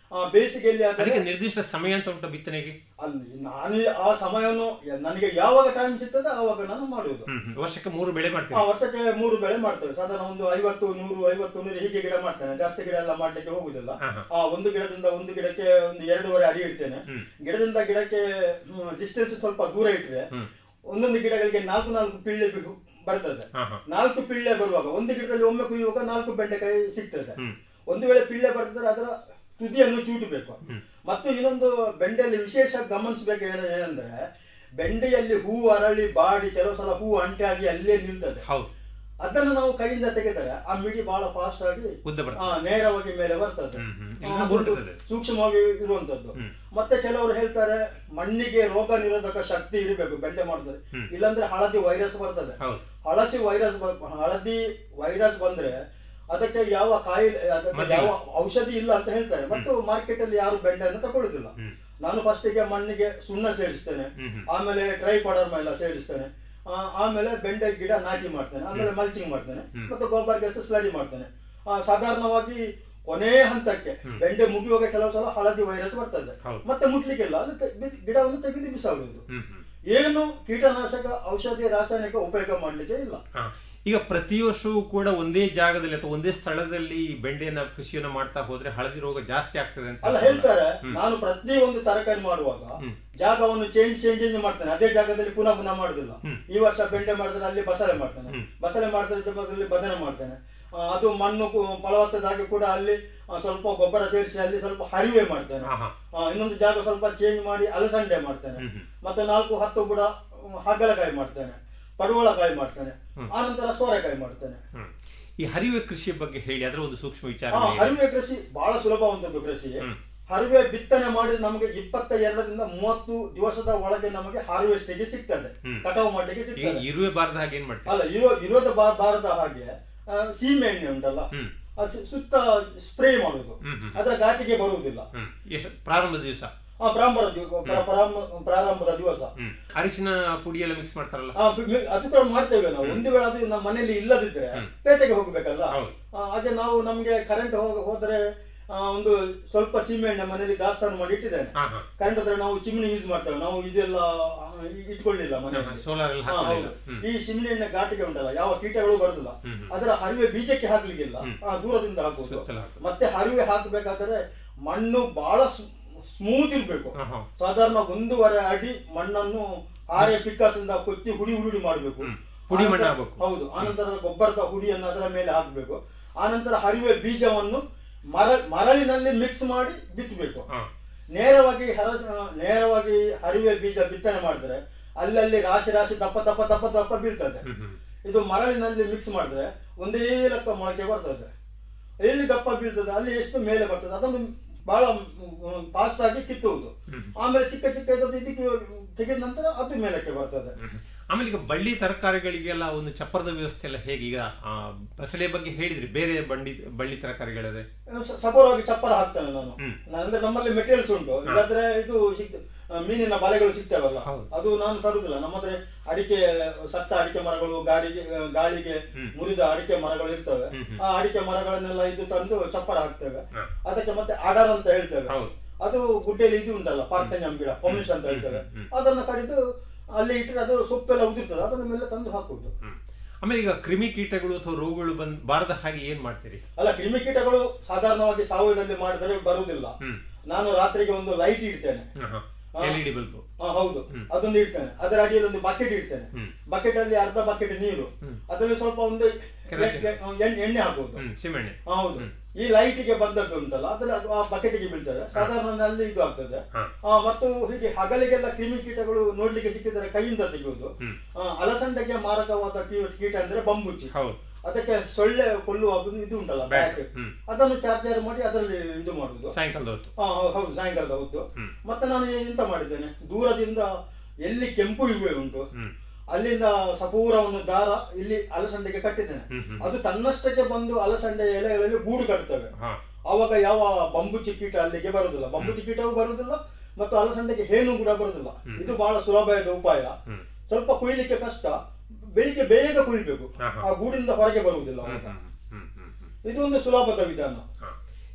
ಆ, ಬೇಸಿಗೆಯಲ್ಲಿ ಆದರೆ ಅದಕ್ಕೆ ನಿರ್ದಿಷ್ಟ ಸಮಯ ಅಂತ ಉಂಟು ಬಿತ್ತನೆಗೆ ಅಲ್ಲಿ ನಾನು ಆ ಸಮಯವನ್ನು ನನಗೆ ಯಾವಾಗ ಟೈಮ್ ಸಿಗ್ತದೆ ಆವಾಗ ನಾನು ಮಾಡುವುದು ಹ್ಮ್, ಹ್ಮ್. ವರ್ಷಕ್ಕೆ ಮೂರು ಬೆಳೆ ಆ ಮಾಡ್ತೀವಿ ವರ್ಷಕ್ಕೆ ಮೂರು ಬೆಳೆ ಮಾಡ್ತೇವೆ ಸಾಧಾರಣ ಒಂದು ಐವತ್ತು ನೂರು ಐವತ್ತು ನೂರು ಹೀಗೆ ಗಿಡ ಮಾಡ್ತೇನೆ ಜಾಸ್ತಿ ಗಿಡ ಎಲ್ಲ ಮಾಡ್ಲಿಕ್ಕೆ ಹೋಗುದಿಲ್ಲ ಆ ಒಂದು ಗಿಡದಿಂದ ಒಂದು ಗಿಡಕ್ಕೆ ಒಂದು ಎರಡೂವರೆ ಅಡಿ ಇಡ್ತೇನೆ ಗಿಡದಿಂದ ಗಿಡಕ್ಕೆ ಡಿಸ್ಟೆನ್ಸ್ ಸ್ವಲ್ಪ ದೂರ ಇಟ್ರೆ ಒಂದೊಂದು ಗಿಡಗಳಿಗೆ ನಾಲ್ಕು ನಾಲ್ಕು ಪಿಳ್ಳೆ ಬಿ- ಬರ್ತದೆ ನಾಲ್ಕು ಪಿಳ್ಳೆ ಬರುವಾಗ ಒಂದು ಗಿಡದಲ್ಲಿ ಒಮ್ಮೆ ಕುಯ್ಯುವಾಗ ನಾಲ್ಕು ಬೆಂಡೆಕಾಯಿ ಸಿಗ್ತದೆ ಒಂದು ವೇಳೆ ಪಿಳ್ಳೆ ಬರ್ತದ್ರೆ ಅದರ ತುದಿಯನ್ನು ಚೂಟಬೇಕು ಮತ್ತು ಇನ್ನೊಂದು ಬೆಂಡೆಯಲ್ಲಿ ವಿಶೇಷ ಗಮನಿಸಬೇಕು ಏನ ಏನಂದ್ರೆ ಬೆಂಡೆಯಲ್ಲಿ ಹೂ ಅರಳಿ ಬಾಡಿ ಕೆಲವು ಸಲ ಹೂ ಅಂಟೆ ಆಗಿ ಅಲ್ಲೇ ನಿಲ್ತದೆ ಅದನ್ನು ನಾವು ಕೈಯಿಂದ ತೆಗೆದರೆ ಆ ಮಿಡಿ ಬಹಳ ಫಾಸ್ಟ್ ಆಗಿ ಉದ್ದ ಬರ್ತದೆ. ಆ, ನೇರವಾಗಿ ಮೇಲೆ ಬರ್ತದೆ ಇಲ್ಲ, ಆ, ಬರ್ತದೆ. ಅದೊಂದು ಸೂಕ್ಷ್ಮವಾಗಿ ಇರುವಂತದ್ದು ಮತ್ತೆ ಕೆಲವರು ಹೇಳ್ತಾರೆ ಮಣ್ಣಿಗೆ ರೋಗ ನಿರೋಧಕ ಶಕ್ತಿ ಇರಬೇಕು ಬೆಂಡೆ ಮಾಡಿದ್ರೆ ಇಲ್ಲಾಂದ್ರೆ ಹಳದಿ ವೈರಸ್ ಬರ್ತದೆ ಹಳಸಿ ವೈರಸ್ ಹಳದಿ ವೈರಸ್ ಬಂದ್ರೆ ಅದಕ್ಕೆ ಯಾವ ಕಾಯಿಲೆ ಅದಕ್ಕೆ ಯಾವ ಔಷಧಿ ಇಲ್ಲ ಅಂತ ಹೇಳ್ತಾರೆ ಮತ್ತು ಮಾರ್ಕೆಟ್ ಅಲ್ಲಿ ಯಾರು ಬೆಂಡೆಯನ್ನು ತಗೊಳ್ಳುದಿಲ್ಲ ನಾನು ಫಸ್ಟಿಗೆ ಮಣ್ಣಿಗೆ ಸುಣ್ಣ ಸೇರಿಸ್ತೇನೆ ಆಮೇಲೆ ಟ್ರೈ ಪೌಡರ್ ಎಲ್ಲ ಸೇರಿಸ್ತೇನೆ ಆ, ಆಮೇಲೆ ಬೆಂಡೆ ಗಿಡ ನಾಟಿ ಮಾಡ್ತೇನೆ ಆಮೇಲೆ ಮಲ್ಚಿಂಗ್ ಮಾಡ್ತೇನೆ ಮತ್ತೆ ಗೊಬ್ಬರ ಕೆಲಸ ಸ್ಲರಿ ಮಾಡ್ತೇನೆ ಆ, ಸಾಧಾರಣವಾಗಿ ಕೊನೆ ಹಂತಕ್ಕೆ ಬೆಂಡೆ ಮುಗಿಯುವಾಗ ಕೆಲವು ಸಲ ಹಳದಿ ವೈರಸ್ ಬರ್ತದೆ ಮತ್ತೆ ಮುಟ್ಲಿಕ್ಕಿಲ್ಲ ಅಲ್ಲಿ ತೆ- ಬಿ- ಗಿಡವನ್ನು ತೆಗೆದು ಬಿಸಾಡುವುದು ಏನು ಕೀಟನಾಶಕ ಔಷಧಿ ರಾಸಾಯನಿಕ ಉಪಯೋಗ ಮಾಡ್ಲಿಕ್ಕೆ ಇಲ್ಲ ಹಾ. ಈಗ ಪ್ರತಿ ವರ್ಷವೂ ಕೂಡ ಒಂದೇ ಜಾಗದಲ್ಲಿ ಅಥವಾ ಒಂದೇ ಸ್ಥಳದಲ್ಲಿ ಈ ಬೆಂಡೆಯನ್ನ ಕೃಷಿಯನ್ನ ಮಾಡ್ತಾ ಹೋದ್ರೆ ಹಳದಿ ರೋಗ ಜಾಸ್ತಿ ಆಗ್ತದೆ ಅಂತ ಅಲ್ಲ ಹೇಳ್ತಾರೆ ನಾನು ಪ್ರತಿ ಒಂದು ತರಕಾರಿ ಮಾಡುವಾಗ ಜಾಗವನ್ನು ಚೇಂಜ್ ಚೇಂಜ್ ಮಾಡ್ತೇನೆ ಅದೇ ಜಾಗದಲ್ಲಿ ಪುನಃ ಪುನಃ ಮಾಡುದಿಲ್ಲ ಈ ವರ್ಷ ಬೆಂಡೆ ಮಾಡಿದ್ರೆ ಅಲ್ಲಿ ಬಸಳೆ ಮಾಡ್ತೇನೆ ಬಸಳೆ ಮಾಡಿದ್ರೆ ಜೊತೆಯಲ್ಲಿ ಬದನೆ ಮಾಡ್ತೇನೆ ಆ, ಅದು ಮಣ್ಣು ಕು- ಫಲವತ್ತದಾಗಿ ಕೂಡ ಅಲ್ಲಿ ಆ, ಸ್ವಲ್ಪ ಗೊಬ್ಬರ ಸೇರಿಸಿ ಅಲ್ಲಿ ಸ್ವಲ್ಪ ಹರಿವೆ ಮಾಡ್ತೇನೆ ಆ, ಇನ್ನೊಂದು ಜಾಗ ಸ್ವಲ್ಪ ಚೇಂಜ್ ಮಾಡಿ ಅಲಸಂಡೆ ಮಾಡ್ತೇನೆ ಮತ್ತೆ ನಾಲ್ಕು ಹತ್ತು ಬುಡ ಉಮ್, ಹಾಗಲಕಾಯಿ ಮಾಡ್ತೇನೆ ಪಡವಳಕಾಯಿ ಮಾಡ್ತೇನೆ ಆನಂತರ ಸೋರೆಕಾಯಿ ಮಾಡ್ತೇನೆ ಹ್ಮ್. ಈ ಹರಿವೆ ಕೃಷಿಯ ಬಗ್ಗೆ ಹೇಳಿ ಅದರ ಒಂದು ಸೂಕ್ಷ್ಮ ವಿಚಾರ ಆ, ಹರಿವೆ ಕೃಷಿ ಬಹಳ ಸುಲಭವಂತದ್ದು ಕೃಷಿ ಹರಿವೆ ಬಿತ್ತನೆ ಮಾಡಿದ್ರೆ ನಮಗೆ ಇಪ್ಪತ್ತ ಎರಡರಿಂದ ಮೂವತ್ತು ದಿವಸದ ಒಳಗೆ ನಮಗೆ ಹಾರ್ವೆಸ್ಟಿಗೆ ಸಿಗ್ತದೆ ಕಟಾವು ಮಾಡ್ಲಿಕ್ಕೆ ಈಗ ಸಿಗ್ತದೆ ಇರುವೆ ಬಾರದ ಹಾಗೆ ಏನ್ ಮಾಡ್ತೀವಿ ಅಲ್ಲ ಇರೋ ಇರೋದ ಬಾ- ಬಾರದ ಹಾಗೆ ಆ, ಸೀಮೆ ಎಣ್ಣೆ ಉಂಟಲ್ಲ ಅದು ಸು- ಸುತ್ತ ಸ್ಪ್ರೇ ಮಾಡುದು ಅದರ ಘಾಟಿಗೆ ಬರುವುದಿಲ್ಲ ಎಷ್ಟು ಪ್ರಾರಂಭದ ದಿವಸ ಆ, ಪ್ರಾರಂಭದ ದಿವ- ಪ್ರ- ಪ್ರಾರಂಭ- ಪ್ರಾರಂಭದ ದಿವಸ ಅರಿಶಿನ ಪುಡಿ ಎಲ್ಲ ಮಿಕ್ಸ್ ಮಾಡ್ತಾರಲ್ಲ ಆ, ಬಿ- ಬಿ- ಅದು ಕೂಡ ಮಾಡ್ತೇವೆ ನಾವು ಒಂದು ವೇಳೆ ಅದು ನಮ್ಮ ಮನೆಯಲ್ಲಿ ಇಲ್ಲದಿದ್ರೆ ಪೇಟೆಗೆ ಹೋಗ್ಬೇಕಲ್ಲ ಆ, ಹಾಗೆ ನಾವು ನಮ್ಗೆ ಕರೆಂಟ್ ಹೋದ್ರೆ ಆ, ಒಂದು ಸ್ವಲ್ಪ ಸೀಮೆ ಎಣ್ಣೆ ಮನೆಯಲ್ಲಿ ದಾಸ್ತಾನು ಮಾಡಿ ಇಟ್ಟಿದ್ದೇನೆ ಕರೆಂಟ್ ಹೋದ್ರೆ ನಾವು ಚಿಮ್ನಿ ಯೂಸ್ ಮಾಡ್ತೇವೆ ನಾವು ಇದೆಲ್ಲ ಆ, ಇಟ್ಕೊಳ್ಳಿಲ್ಲ ಮನೆಯಲ್ಲಿ ಸೋಲಾರ್ ಎಲ್ಲ ಹಾ, ಹಾಕಲಿಲ್ಲ ಹೌದು. ಈ ಸಿಮಿನಿ ಎಣ್ಣೆ ಘಾಟಿಗೆ ಉಂಟಲ್ಲ ಯಾವ ಕೀಟಗಳು ಬರುದಿಲ್ಲ ಅದರ ಹರಿವೆ ಬೀಜಕ್ಕೆ ಹಾಕ್ಲಿಕ್ಕಿಲ್ಲ ಆ, ದೂರದಿಂದ ಹಾಕುವುದು ಸುತ್ತಲೂ ಹಾಕುದು. ಮತ್ತೆ ಹರಿವೆ ಹಾಕಬೇಕಾದ್ರೆ ಮಣ್ಣು ಬಹಳ ಸ್ಮೂತ್ ಇರ್ಬೇಕು ಸಾಧಾರಣ ಒಂದೂವರೆ ಅಡಿ ಮಣ್ಣನ್ನು ಹಾರೆ ಪಿಕ್ಕಾಸಿಂದ ಕೊಚ್ಚಿ ಹುಡಿ ಹುಡಿ ಮಾಡಬೇಕು ಪುಡಿ ಮಣ್ಣು ಹಾಕ್ಬೇಕು. ಹೌದು ಆನಂತರ ಗೊಬ್ಬರದ ಹುಡಿಯನ್ನು ಅದರ ಮೇಲೆ ಹಾಕಬೇಕು ಆನಂತರ ಹರಿವೆ ಬೀಜವನ್ನು ಮರ ಮರಳಿನಲ್ಲಿ ಮಿಕ್ಸ್ ಮಾಡಿ ಬಿತ್ತಬೇಕು ನೇರವಾಗಿ ಹರ ನೇರವಾಗಿ ಹರಿವೆ ಬೀಜ ಬಿತ್ತನೆ ಮಾಡಿದ್ರೆ ಅಲ್ಲಲ್ಲಿ ರಾಶಿ ರಾಶಿ ದಪ್ಪ ದಪ್ಪ ದಪ್ಪ ದಪ್ಪ ಬೀಳ್ತದೆ ಇದು ಮರಳಿನಲ್ಲಿ ಮಿಕ್ಸ್ ಮಾಡಿದ್ರೆ ಒಂದೇ ಲೆಕ್ಕ ಮೊಳಕೆ ಬರ್ತದೆ ಎಲ್ಲಿ ದಪ್ಪ ಬೀಳ್ತದೆ ಅಲ್ಲಿ ಎಷ್ಟು ಮೇಲೆ ಬರ್ತದೆ ಅದನ್ನು ಬಹಳ ಫಾಸ್ಟ್ ಆಗಿ ಕಿತ್ತುವುದು ಆಮೇಲೆ ಚಿಕ್ಕ ಚಿಕ್ಕ ಇದ್ದದ್ದು ಇದಕ್ಕೆ ತೆಗೆದ ನಂತರ ಅದು ಮೇಲಕ್ಕೆ ಬರ್ತದೆ ಆಮೇಲೆ ಈಗ ಬಳ್ಳಿ ತರಕಾರಿಗಳಿಗೆಲ್ಲ ಒಂದು ಚಪ್ಪರದ ವ್ಯವಸ್ಥೆ ಎಲ್ಲ ಹೇಗೆ ಈಗ ಆ, ಬಸಳೆ ಬಗ್ಗೆ ಹೇಳಿದ್ರಿ ಬೇರೆ ಬಂಡಿ ಬಳ್ಳಿ ತರಕಾರಿಗಳಿದೆ ಸ- ಸಪೂರವಾಗಿ ಚಪ್ಪರ ಹಾಕ್ತೇನೆ ನಾನು ನಾನು ಅಂದ್ರೆ ನಮ್ಮಲ್ಲಿ ಮೆಟೀರಿಯಲ್ಸ್ ಉಂಟು ಇಲ್ಲಾಂದ್ರೆ ಇದು ಸಿಗ್ತ ಆ, ಮೀನಿನ ಬಲೆಗಳು ಸಿಗ್ತೇವಲ್ಲ ಅದು ನಾನು ತರುದಿಲ್ಲ ನಮ್ಮ ಹತ್ರ ಅಡಿಕೆ ಸತ್ತ ಅಡಿಕೆ ಮರಗಳು ಗಾಡಿಗೆ ಆ, ಗಾಳಿಗೆ ಮುರಿದ ಅಡಿಕೆ ಮರಗಳು ಇರ್ತವೆ ಆ ಅಡಿಕೆ ಮರಗಳನ್ನೆಲ್ಲ ಇದು ತಂದು ಚಪ್ಪರ ಹಾಕ್ತೇವೆ ಅದಕ್ಕೆ ಮತ್ತೆ ಅಡರ್ ಅಂತ ಹೇಳ್ತೇವೆ ಅದು ಗುಡ್ಡೆಯಲ್ಲಿ ಇದು ಉಂಟಲ್ಲ ಪಾರ್ಥನ್ಯಂ ಗಿಡ ಪೊಮಿಷ್ ಅಂತ ಹೇಳ್ತೇವೆ ಅದನ್ನ ಕಡಿದು ಅಲ್ಲಿ ಇಟ್ಟರೆ ಅದು ಸೊಪ್ಪೆಲ್ಲ ಉದುರ್ತದೆ ಅದನ್ನ ಮೇಲೆ ತಂದು ಹಾಕುದು ಆಮೇಲೆ ಈಗ ಕ್ರಿಮಿ ಕೀಟಗಳು ಅಥವಾ ರೋಗಗಳು ಬಂದ್ ಬಾರದ ಹಾಗೆ ಏನ್ ಮಾಡ್ತೀರಿ ಅಲ್ಲ ಕ್ರಿಮಿಕೀಟಗಳು ಸಾಧಾರಣವಾಗಿ ಸಾವಯವದಲ್ಲಿ ಮಾಡಿದರೆ ಬರುವುದಿಲ್ಲ ನಾನು ರಾತ್ರಿಗೆ ಒಂದು ಲೈಟ್ ಇಡ್ತೇನೆ ಎಲ್ ಇ ಡಿ ಬಲ್ಬ್ ಆ, ಹೌದು ಅದೊಂದು ಇಡ್ತೇನೆ ಅದರ ಅಡಿಯಲ್ಲಿ ಒಂದು ಬಕೆಟ್ ಇಡ್ತೇನೆ ಬಕೆಟ್ ಅಲ್ಲಿ ಅರ್ಧ ಬಕೆಟ್ ನೀರು ಅದರಲ್ಲಿ ಸ್ವಲ್ಪ ಒಂದು ಎ- ಎಣ್ಣೆ ಎಣ್ಣೆ ಹಾಕುವುದು ಸಿಮೆಣ್ಣೆ ಆ, ಹೌದು ಈ ಲೈಟ್ ಗೆ ಬಂದದ್ದು ಉಂಟಲ್ಲ ಅದ್ರ ಅದು ಆ ಬಕೆಟ್ ಗೆ ಬೀಳ್ತದೆ ಸಾಧಾರಣ ಅಲ್ಲಿ ಇದು ಆಗ್ತದೆ ಆ, ಮತ್ತು ಹೀಗೆ ಹಗಲಿಗೆಲ್ಲ ಕ್ರಿಮಿಕೀಟಗಳು ನೋಡ್ಲಿಕ್ಕೆ ಸಿಕ್ಕಿದರೆ ಕೈಯಿಂದ ತೆಗೆಯುವುದು ಆ, ಅಲಸಂಡೆಗೆ ಮಾರಕವಾದ ಕೀಟ ಕೀಟ ಅಂದ್ರೆ ಬಂಬುಚ್ಚಿ ಅದಕ್ಕೆ ಸೊಳ್ಳೆ ಕೊಲ್ಲುವ ಒಂದು ಇದು ಉಂಟಲ್ಲ ಬ್ಯಾಟ್ ಅದನ್ನು ಚಾರ್ಜರ್ ಮಾಡಿ ಅದರಲ್ಲಿ ಇದು ಮಾಡುದು ಸಾಯಂಕಾಲದ ಹೊತ್ತು ಹಾ, ಹೌ- ಹೌದು ಸಾಯಂಕಾಲದ ಹೊತ್ತು ಮತ್ತೆ ನಾನು ಎಂತ ಮಾಡಿದ್ದೇನೆ ದೂರದಿಂದ ಎಲ್ಲಿ ಕೆಂಪು ಇರುವೆ ಉಂಟು ಅಲ್ಲಿಂದ ಸಪೂರವನ್ನು ದಾರ ಇಲ್ಲಿ ಅಲಸಂಡೆಗೆ ಕಟ್ಟಿದ್ದೇನೆ ಅದು ತನ್ನಷ್ಟಕ್ಕೆ ಬಂದು ಅಲಸಂಡೆ ಎಲೆಗಳಲ್ಲಿ ಗೂಡು ಕಟ್ತವೆ ಆವಾಗ ಯಾವ ಬಂಬುಚಿ ಕೀಟ ಅಲ್ಲಿಗೆ ಬರುದಿಲ್ಲ ಬಂಬುಚಿ ಕೀಟವೂ ಬರುದಿಲ್ಲ ಮತ್ತು ಅಲಸಂಡೆಗೆ ಹೇನು ಕೂಡ ಬರುದಿಲ್ಲ ಇದು ಬಹಳ ಸುಲಭವಾದ ಉಪಾಯ ಸ್ವಲ್ಪ ಕುಯ್ಲಿಕ್ಕೆ ಕಷ್ಟ ಬೆಳಿಗ್ಗೆ ಬೇಗ ಕುಯ್ಬೇಕು ಆ ಗೂಡಿಂದ ಹೊರಗೆ ಬರುವುದಿಲ್ಲ ಅವಾಗ. ಇದು ಒಂದು ಸುಲಭದ ವಿಧಾನ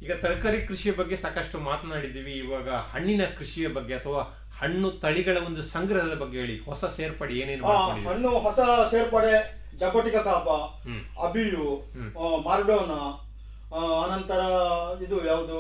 ಈಗ ತರಕಾರಿ ಕೃಷಿಯ ಬಗ್ಗೆ ಸಾಕಷ್ಟು ಮಾತನಾಡಿದ್ದೀವಿ ಇವಾಗ ಹಣ್ಣಿನ ಕೃಷಿಯ ಬಗ್ಗೆ ಅಥವಾ ಹಣ್ಣು ತಳಿಗಳ ಒಂದು ಸಂಗ್ರಹದ ಬಗ್ಗೆ ಹೇಳಿ ಹೊಸ ಸೇರ್ಪಡೆ ಏನೇನು ಆ, ಮಾಡ್ಕೊಂಡಿದ್ದೀರಿ? ಹಣ್ಣು ಹೊಸ ಸೇರ್ಪಡೆ ಜಪಟಿಕ ಕಾಪ ಹ್ಮ್. ಅಬಿಯು ಹ್ಮ್. ಮಾರ್ಡೋನ ಆ, ಅನಂತರ ಇದು ಯಾವುದು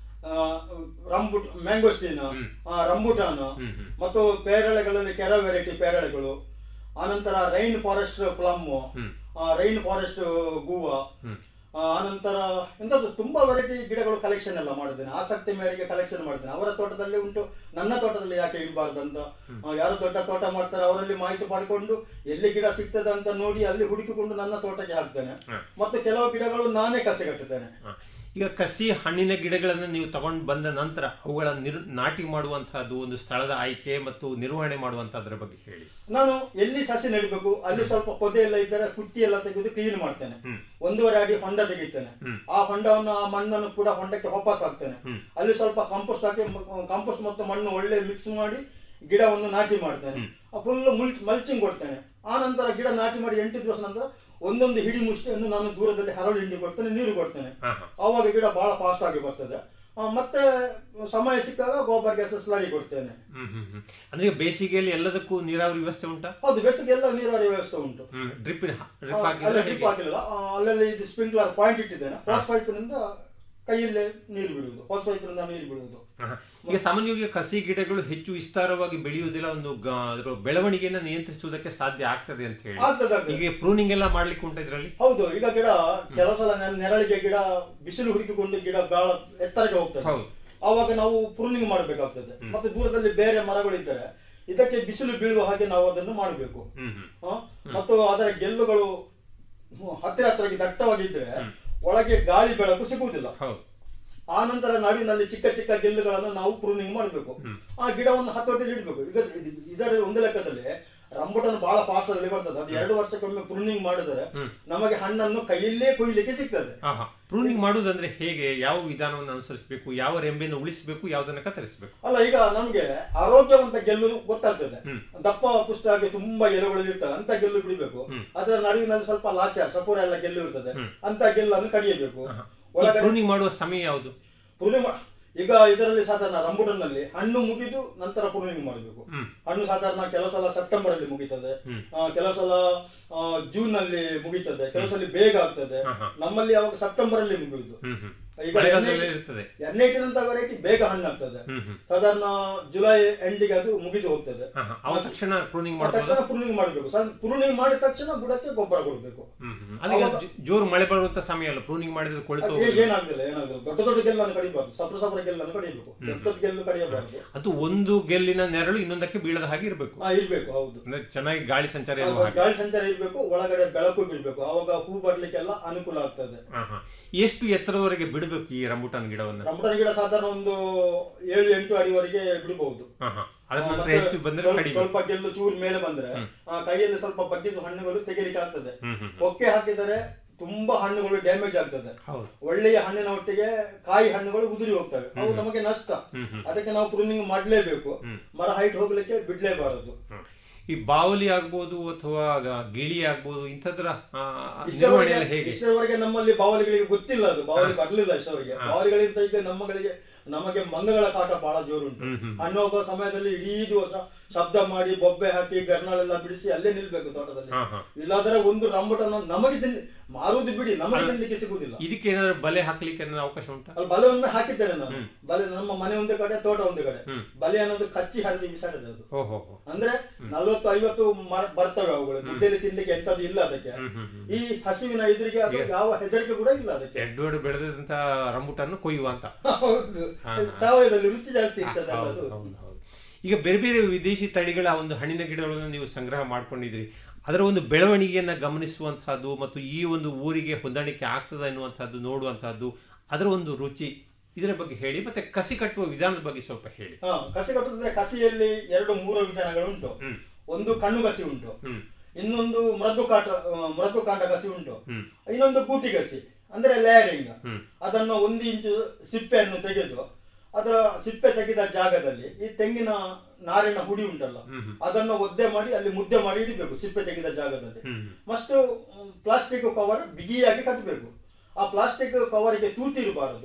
ರಂಬುಟ್ ಮ್ಯಾಂಗೋಸ್ಟಿನ್ ರಂಬುಟಾನ್ ಹ್ಮ್, ಹ್ಮ್. ಮತ್ತು ಪೇರಳೆಗಳಲ್ಲಿ ಕೆರ ವೆರೈಟಿ ಪೇರಳೆಗಳು ಆನಂತರ ರೈನ್ ಫಾರೆಸ್ಟ್ ಪ್ಲಮ್ ಹ್ಮ್. ರೈನ್ ಫಾರೆಸ್ಟ್ ಗೂವ ಹ್ಮ್. ಆ, ಆನಂತರ ಎಂತದ್ದು ತುಂಬಾ ವೆರೈಟಿ ಗಿಡಗಳು ಕಲೆಕ್ಷನ್ ಎಲ್ಲ ಮಾಡಿದ್ದೇನೆ ಆಸಕ್ತಿ ಮೇರೆಗೆ ಕಲೆಕ್ಷನ್ ಮಾಡಿದ್ದೇನೆ ಅವರ ತೋಟದಲ್ಲಿ ಉಂಟು ನನ್ನ ತೋಟದಲ್ಲಿ ಯಾಕೆ ಇರಬಾರ್ದು ಅಂತ ಆ, ಯಾರು ದೊಡ್ಡ ತೋಟ ಮಾಡ್ತಾರೆ ಅವರಲ್ಲಿ ಮಾಹಿತಿ ಪಡ್ಕೊಂಡು ಎಲ್ಲಿ ಗಿಡ ಸಿಗ್ತದೆ ಅಂತ ನೋಡಿ ಅಲ್ಲಿ ಹುಡುಕಿಕೊಂಡು ನನ್ನ ತೋಟಕ್ಕೆ ಹಾಕ್ತೇನೆ ಹ. ಮತ್ತು ಕೆಲವು ಗಿಡಗಳು ನಾನೇ ಕಸಿ ಕಟ್ಟುತ್ತೇನೆ ಹ. ಈಗ ಕಸಿ ಹಣ್ಣಿನ ಗಿಡಗಳನ್ನು ನೀವು ತಗೊಂಡು ಬಂದ ನಂತರ ಅವುಗಳ ನಿರ್ ನಾಟಿ ಮಾಡುವಂತಹದ್ದು ಒಂದು ಸ್ಥಳದ ಆಯ್ಕೆ ಮತ್ತು ನಿರ್ವಹಣೆ ಮಾಡುವಂತಹದ್ರ ಬಗ್ಗೆ ಹೇಳಿ ನಾನು ಎಲ್ಲಿ ಸಸಿ ನೆಡಬೇಕು ಅಲ್ಲಿ ಸ್ವಲ್ಪ ಪೊದೆ ಎಲ್ಲ ಇದ್ದರೆ ಕುತ್ತಿ ಎಲ್ಲ ತೆಗೆದು ಕ್ಲೀನ್ ಮಾಡ್ತೇನೆ ಹ್ಮ್. ಒಂದೂವರೆ ಅಡಿ ಹೊಂಡ ತೆಗಿತೇನೆ ಹ್ಮ್. ಆ ಹೊಂಡವನ್ನು ಆ ಮಣ್ಣನ್ನು ಕೂಡ ಹೊಂಡಕ್ಕೆ ವಾಪಸ್ ಹಾಕ್ತೇನೆ ಹ್ಮ್. ಅಲ್ಲಿ ಸ್ವಲ್ಪ ಕಾಂಪೋಸ್ಟ್ ಹಾಕಿ ಕಾಂಪೋಸ್ಟ್ ಮತ್ತು ಮಣ್ಣು ಒಳ್ಳೆ ಮಿಕ್ಸ್ ಮಾಡಿ ಗಿಡವನ್ನು ನಾಟಿ ಮಾಡ್ತೇನೆ ಫುಲ್ ಮಲ್ಚಿಂಗ್ ಕೊಡ್ತೇನೆ ಆ ನಂತರ ಗಿಡ ನಾಟಿ ಮಾಡಿ ಎಂಟು ದಿವಸ ನಂತರ ಒಂದೊಂದು ಹಿಡಿ ಮುಷ್ಟಿಯನ್ನು ನಾನು ದೂರದಲ್ಲಿ ಹರಳು ಹಿಂಡಿ ಕೊಡ್ತೇನೆ ನೀರು ಕೊಡ್ತೇನೆ ಹ, ಹ. ಆವಾಗ ಗಿಡ ಬಹಳ ಫಾಸ್ಟ್ ಆಗಿ ಬರ್ತದೆ ಆ, ಮತ್ತೆ ಸಮಯ ಸಿಕ್ಕಾಗ ಗೊಬ್ಬರ ಗ್ಯಾಸ್ ಸ್ಲರಿ ಕೊಡ್ತೇನೆ ಹ್ಮ್ ಹ್ಮ್ ಹ್ಮ್ ಅಂದ್ರೆ ಈಗ ಬೇಸಿಗೆಯಲ್ಲಿ ಎಲ್ಲದಕ್ಕೂ ನೀರಾವರಿ ವ್ಯವಸ್ಥೆ ಉಂಟಾ ಹೌದು ಬೇಸಿಗೆ ಎಲ್ಲ ನೀರಾವರಿ ವ್ಯವಸ್ಥೆ ಉಂಟು ಹ್ಮ್ ಡ್ರಿಪ್ ಡ್ರಿಪ್ ಅಲ್ಲ ಹಾಕಿದ್ರೆ ಡ್ರಿಪ್ ಹೇಗೆ? ಹಾಕಿಲ್ಲ ಆ, ಅಲ್ಲಲ್ಲಿ ಇದು ಸ್ಪ್ರಿಂಕ್ಲರ್ ಪಾಯಿಂಟ್ ಇಟ್ಟಿದ್ದೇನೆ ಹಾಸ್ ಪೈಪ್ನಿಂದ ಕೈಯಲ್ಲೇ ನೀರು ಬಿಡುವುದು ಹಾಸ್ ಪೈಪ್ನಿಂದ ನೀರು ಬಿಡುವುದು ಹ. ಈಗ ಸಾಮಾನ್ಯವಾಗಿ ಕಸಿ ಗಿಡಗಳು ಹೆಚ್ಚು ವಿಸ್ತಾರವಾಗಿ ಬೆಳೆಯುವುದಿಲ್ಲ ಒಂದು ಗ- ಅದರ ಬೆಳವಣಿಗೆಯನ್ನು ನಿಯಂತ್ರಿಸುವುದಕ್ಕೆ ಸಾಧ್ಯ ಆಗ್ತದೆ ಅಂತ ಹೇಳಿ ಆಗ್ತದೆ, ಆಗ್ತದೆ. ಈಗ ಪ್ರೂನಿಂಗ್ ಎಲ್ಲ ಮಾಡ್ಲಿಕ್ಕೆ ಉಂಟು ಇದರಲ್ಲಿ ಹೌದು ಈಗ ಗಿಡ ಕೆಲವು ಸಲ ನೆರ- ನೆರಳಿಗೆ ಗಿಡ ಬಿಸಿಲು ಹುಡುಕಿಕೊಂಡು ಗಿಡ ಬಹಳ ಎತ್ತರಕ್ಕೆ ಹೋಗ್ತದೆ ಹೌದು. ಆವಾಗ ನಾವು ಪ್ರೂನಿಂಗ್ ಮಾಡಬೇಕಾಗ್ತದೆ ಮತ್ತೆ ದೂರದಲ್ಲಿ ಬೇರೆ ಮರಗಳಿದ್ದರೆ ಇದಕ್ಕೆ ಬಿಸಿಲು ಬೀಳುವ ಹಾಗೆ ನಾವು ಅದನ್ನು ಮಾಡಬೇಕು ಹ್ಮ್ ಹ್ಮ್ ಹ? ಮತ್ತು ಅದರ ಗೆಲ್ಲುಗಳು ಹತ್ತಿರ ಹತ್ತಿರ ದಟ್ಟವಾಗಿದ್ರೆ ಒಳಗೆ ಗಾಳಿ ಬೆಳಕು ಸಿಗುವುದಿಲ್ಲ ಹೌದು ಆ ನಂತರ ನಡುವಿನಲ್ಲಿ ಚಿಕ್ಕ ಚಿಕ್ಕ ಗೆಲ್ಲುಗಳನ್ನು ನಾವು ಪ್ರೂನಿಂಗ್ ಮಾಡಬೇಕು ಆ ಗಿಡವನ್ನು ಹತೋಟಿಯಲ್ಲಿ ಇಡಬೇಕು ಈಗ ಇದ್- ಇದರ ಒಂದು ಲೆಕ್ಕದಲ್ಲಿ ರಂಬುಟನ್ ಬಹಳ ಫಾಸ್ಟ್ ಅಲ್ಲಿ ಬರ್ತದೆ ಅದು ಎರಡು ವರ್ಷಕ್ಕೊಮ್ಮೆ ಪ್ರೂನಿಂಗ್ ಮಾಡಿದರೆ ನಮಗೆ ಹಣ್ಣನ್ನು ಕೈಯಲ್ಲೇ ಕೊಯ್ಲಿಕ್ಕೆ ಸಿಗ್ತದೆ ಆಹಾ ಪ್ರೂನಿಂಗ್ ಮಾಡುವುದಂದ್ರೆ ಹೇಗೆ ಯಾವ ವಿಧಾನವನ್ನು ಅನುಸರಿಸಬೇಕು ಯಾವ ರೆಂಬೆಯನ್ನು ಉಳಿಸಬೇಕು ಯಾವುದನ್ನ ಕತ್ತರಿಸಬೇಕು ಅಲ್ಲ ಈಗ ನಮ್ಗೆ ಆರೋಗ್ಯವಂತ ಗೆಲ್ಲು ಗೊತ್ತಾಗ್ತದೆ ದಪ್ಪ ಪುಷ್ಟವಾಗಿ ತುಂಬಾ ಎಲೆಗಳು ಇರ್ತವೆ ಅಂತ ಗೆಲ್ಲು ಬಿಡಬೇಕು ಅದರ ನಡುವಿನಲ್ಲಿ ಸ್ವಲ್ಪ ಲಾಚ ಸಪೂರ ಎಲ್ಲ ಗೆಲ್ಲು ಇರ್ತದೆ ಅಂತ ಗೆಲ್ಲನ್ನು ಕಡಿಯಬೇಕು ಒಳಗಡೆ ಪ್ರೂನಿಂಗ್ ಮಾಡುವ ಸಮಯ ಯಾವುದು ಪುರುಣಿ ಮಾ- ಈಗ ಇದರಲ್ಲಿ ಸಾಧಾರಣ ರಂಬುಟನ್ನಲ್ಲಿ ಹಣ್ಣು ಮುಗಿದು ನಂತರ ಪುರುಣಿಂಗ್ ಮಾಡಬೇಕು ಹಣ್ಣು ಸಾಧಾರಣ ಕೆಲವು ಸಲ ಸೆಪ್ಟೆಂಬರ್ ಅಲ್ಲಿ ಮುಗಿತದೆ ಆ, ಕೆಲವು ಸಲ ಆ, ಜೂನ್ ನಲ್ಲಿ ಮುಗಿತದೆ ಕೆಲವು ಸಲ ಬೇಗ ಆಗ್ತದೆ ನಮ್ಮಲ್ಲಿ ಅವಾಗ ಸೆಪ್ಟೆಂಬರ್ ಅಲ್ಲಿ ಮುಗಿಯುದು ಹ್ಮ್ ಹ್ಮ್ ಈಗ ಮಳೆಗಾಲದಲ್ಲಿ ಇರ್ತದೆ ಎಣ್ಣೆಟ್ಟಿನಂತ ವೆರೈಟಿ ಬೇಗ ಹಣ್ಣಾಗ್ತದೆ ಹ್ಮ್ ಹ್ಮ್ ಸಾಧಾರಣ ಜುಲೈ ಎಂಡಿಗೆ ಅದು ಮುಗಿದು ಹೋಗ್ತದೆ ಆಹಾ, ಅವ ತಕ್ಷಣ ಪ್ರೂನಿಂಗ್ ಆ ಮಾಡಬಹುದು ತಕ್ಷಣ ಪುರುಣಿಂಗ್ ಮಾಡಬೇಕು ಪುರುಣಿಂಗ್ ಮಾಡಿದ ತಕ್ಷಣ ಬುಡಕ್ಕೆ ಗೊಬ್ಬರ ಕೊಡಬೇಕು ಹ್ಮ್ ಹ್ಮ್ ಅದೀಗ ಜೋ- ಜೋರು ಮಳೆ ಬರುವಂತ ಸಮಯ ಅಲ್ಲ ಪ್ರೂನಿಂಗ್ ಮಾಡಿದ್ರೆ ಕೊಳಿತು ಅದು ಹೋಗುದು. ಏನಾಗುದಿಲ್ಲ ಏನಾಗುದಿಲ್ಲ ದೊಡ್ಡ ದೊಡ್ಡ ಗೆಲ್ಲನ್ನು ಕಡಿಬಾರ್ದು ಸಪ್ರ ಸಪ್ರ ಗೆಲ್ಲನ್ನು ಕಡಿಬೇಕು ದೊಡ್ಡ ದೊಡ್ಡ ಗೆಲ್ಲು ಕಡಿಯಬಾರ್ದು ಅದು ಒಂದು ಗೆಲ್ಲಿನ ನೆರಳು ಇನ್ನೊಂದಕ್ಕೆ ಬೀಳದ ಹಾಗೆ ಇರಬೇಕು ಹಾ ಇರ್ಬೇಕು ಹೌದು ಅಂದ್ರೆ ಚೆನ್ನಾಗಿ ಗಾಳಿ ಸಂಚಾರ ಇರುವ ಸ್ವಲ್ಪ ಹಾಗೆ ಗಾಳಿ ಸಂಚಾರ ಇರ್ಬೇಕು ಒಳಗಡೆ ಬೆಳಕು ಬೀಳ್ಬೇಕು ಅವಾಗ ಹೂ ಬರ್ಲಿಕ್ಕೆಲ್ಲ ಅನುಕೂಲ ಆಗ್ತದೆ ಆಹಾ. ಎಷ್ಟು ಎತ್ತರದವರೆಗೆ ಬಿಡಬೇಕು ಈ ರಂಬುಟಾನ್ ಗಿಡವನ್ನ ರಮಟನ ಗಿಡ ಸಾಧಾರಣ ಒಂದು ಏಳು ಎಂಟು ಅಡಿವರೆಗೆ ಬಿಡಬಹುದು ಆಹಾ. ಅದ್ರ ನಂತರ ಮತ್ತೆ ಹೆಚ್ಚು ಬಂದ್ರೆ ಸ್ವಲ್ಪ- ಕಡಿಮೆ ಸ್ವಲ್ಪ ಗೆಲ್ಲು ಚೂರು ಮೇಲೆ ಬಂದ್ರೆ ಆ ಕೈಯಲ್ಲಿ ಸ್ವಲ್ಪ ಬಗ್ಗಿಸುವ ಹಣ್ಣುಗಳು ತೆಗಿಲಿಕ್ಕೆ ಆಗ್ತದೆ ಒಕ್ಕೆ ಹಾಕಿದರೆ ತುಂಬಾ ಹಣ್ಣುಗಳು ಡ್ಯಾಮೇಜ್ ಆಗ್ತದೆ ಹೌದು ಒಳ್ಳೆಯ ಹಣ್ಣಿನ ಒಟ್ಟಿಗೆ ಕಾಯಿ ಹಣ್ಣುಗಳು ಉದುರಿ ಹೋಗ್ತವೆ ಅವು ನಮಗೆ ನಷ್ಟ ಅದಕ್ಕೆ ನಾವು ಪ್ರೂನಿಂಗ್ ಮಾಡಲೇಬೇಕು ಮರ ಹೈಟ್ ಹೋಗ್ಲಿಕ್ಕೆ ಬಿಡ್ಲೇಬಾರದು ಹ್ಮ್. ಈ ಬಾವಲಿ ಆಗ್ಬೋದು ಅಥವಾ ಗ- ಗಿಳಿ ಆಗ್ಬೋದು ಇಂಥದ್ರ ಆ, ನಿರ್ವಹಣೆ ಇಷ್ಟರವರೆಗೆ ಎಲ್ಲ ಹೇಗೆ ಇಷ್ಟರವರೆಗೆ ನಮ್ಮಲ್ಲಿ ಬಾವಲಿಗಳಿಗೆ ಗೊತ್ತಿಲ್ಲ ಅದು ಬಾವಲಿ ಬರ್ಲಿಲ್ಲ ಇಷ್ಟವರೆಗೆ ಬಾವಲಿಗಳಿಂದ ಈಗ ನಮ್ಮಗಳಿಗೆ ನಮಗೆ ಮಂಗಗಳ ಕಾಟ ಬಹಳ ಜೋರುಂಟು ಹಣ್ಣು ಹೋಗುವ ಸಮಯದಲ್ಲಿ ಇಡೀ ದಿವಸ ಶಬ್ದ ಮಾಡಿ ಬೊಬ್ಬೆ ಹಾಕಿ ಗರ್ನಾಳೆಲ್ಲ ಬಿಡಿಸಿ ಅಲ್ಲೇ ನಿಲ್ಬೇಕು ತೋಟದಲ್ಲಿ ಹಾ, ಹಾ. ಇಲ್ಲಾದ್ರೆ ಒಂದು ರಂಬಟನ್ನು ನಮಗೆ ತಿನ್ ಮಾರುದು ಬಿಡಿ ನಮಗೆ ತಿನ್ಲಿಕ್ಕೆ ಸಿಗುದಿಲ್ಲ ಇದಕ್ಕೆ ಏನಾದ್ರು ಬಲೆ ಹಾಕ್ಲಿಕ್ಕೆ ಏನಾದ್ರು ಅವಕಾಶ ಉಂಟಾ ಅಲ್ಲಿ ಬಲೆಯೊಮ್ಮೆ ಹಾಕಿದ್ದೇನೆ ನಾನು ಬಲೆ ನಮ್ಮ ಮನೆ ಒಂದು ಕಡೆ ತೋಟ ಒಂದು ಕಡೆ ಬಲೆ ಅನ್ನೋದು ಕಚ್ಚಿ ಹರಿದು ಬಿಸಾಡಿದೆ ಅದು ಓಹೋ ಅಂದ್ರೆ ನಲವತ್ತು ಐವತ್ತು ಮರ- ಬರ್ತವೆ ಅವುಗಳು ದುಡ್ಡಲ್ಲಿ ತಿನ್ಲಿಕ್ಕೆ ಎಂತದ್ದು ಇಲ್ಲ ಅದಕ್ಕೆ ಈ ಹಸಿವಿನ ಎದುರಿಗೆ ಅದು ಯಾವ ಹೆದರಿಕೆ ಕೂಡ ಇಲ್ಲ ಅದಕ್ಕೆ ಎಡ್ವರ್ಡ್ ಬೆಳೆದಂತ ರಂಬುಟನ್ನು ಕೊಯ್ಯುವ ಅಂತ ಹೌದು ಸಾವಯವದಲ್ಲಿ ರುಚಿ ಜಾಸ್ತಿ ಇರ್ತದೆ ಅಲ್ಲ ಹೌದು, ಅದು ಹೌದು, ಹೌದು. ಈಗ ಬೇರೆ ಬೇರೆ ವಿದೇಶಿ ತಳಿಗಳ ಒಂದು ಹಣ್ಣಿನ ಗಿಡಗಳನ್ನು ನೀವು ಸಂಗ್ರಹ ಮಾಡ್ಕೊಂಡಿದ್ರಿ ಅದರ ಒಂದು ಬೆಳವಣಿಗೆಯನ್ನ ಗಮನಿಸುವಂತಹದ್ದು ಮತ್ತು ಈ ಒಂದು ಊರಿಗೆ ಹೊಂದಾಣಿಕೆ ಆಗ್ತದ ಎನ್ನುವಂತಹದ್ದು ನೋಡುವಂತಹದ್ದು ಅದರ ಒಂದು ರುಚಿ ಇದರ ಬಗ್ಗೆ ಹೇಳಿ ಮತ್ತೆ ಕಸಿ ಕಟ್ಟುವ ವಿಧಾನದ ಬಗ್ಗೆ ಸ್ವಲ್ಪ ಹೇಳಿ ಹಾ ಕಸಿ ಕಟ್ಟುದ್ರೆ ಕಸಿಯಲ್ಲಿ ಎರಡು ಮೂರು ವಿಧಾನಗಳುಂಟು ಒಂದು ಕಣ್ಣು ಕಸಿ ಉಂಟು ಹ್ಮ್. ಇನ್ನೊಂದು ಮೃದು ಕಾಟ ಆ, ಮೃದು ಕಾಂಡ ಕಸಿ ಉಂಟು ಇನ್ನೊಂದು ಕೂಟಿ ಕಸಿ ಅಂದ್ರೆ ಲೇಯರಿಂಗ್ ಅದನ್ನು ಒಂದು ಇಂಚು ಸಿಪ್ಪೆಯನ್ನು ತೆಗೆದು ಅದರ ಸಿಪ್ಪೆ ತೆಗೆದ ಜಾಗದಲ್ಲಿ ಈ ತೆಂಗಿನ ನಾರಿನ ಹುಡಿ ಉಂಟಲ್ಲ ಅದನ್ನು ಒದ್ದೆ ಮಾಡಿ ಅಲ್ಲಿ ಮುದ್ದೆ ಮಾಡಿ ಇಡಬೇಕು ಸಿಪ್ಪೆ ತೆಗೆದ ಜಾಗದಲ್ಲಿ ಮಸ್ತು ಪ್ಲಾಸ್ಟಿಕ್ ಕವರ್ ಬಿಗಿಯಾಗಿ ಕಟ್ಟಬೇಕು ಆ ಪ್ಲಾಸ್ಟಿಕ್ ಕವರಿಗೆ ತೂತಿ ಇರಬಾರದು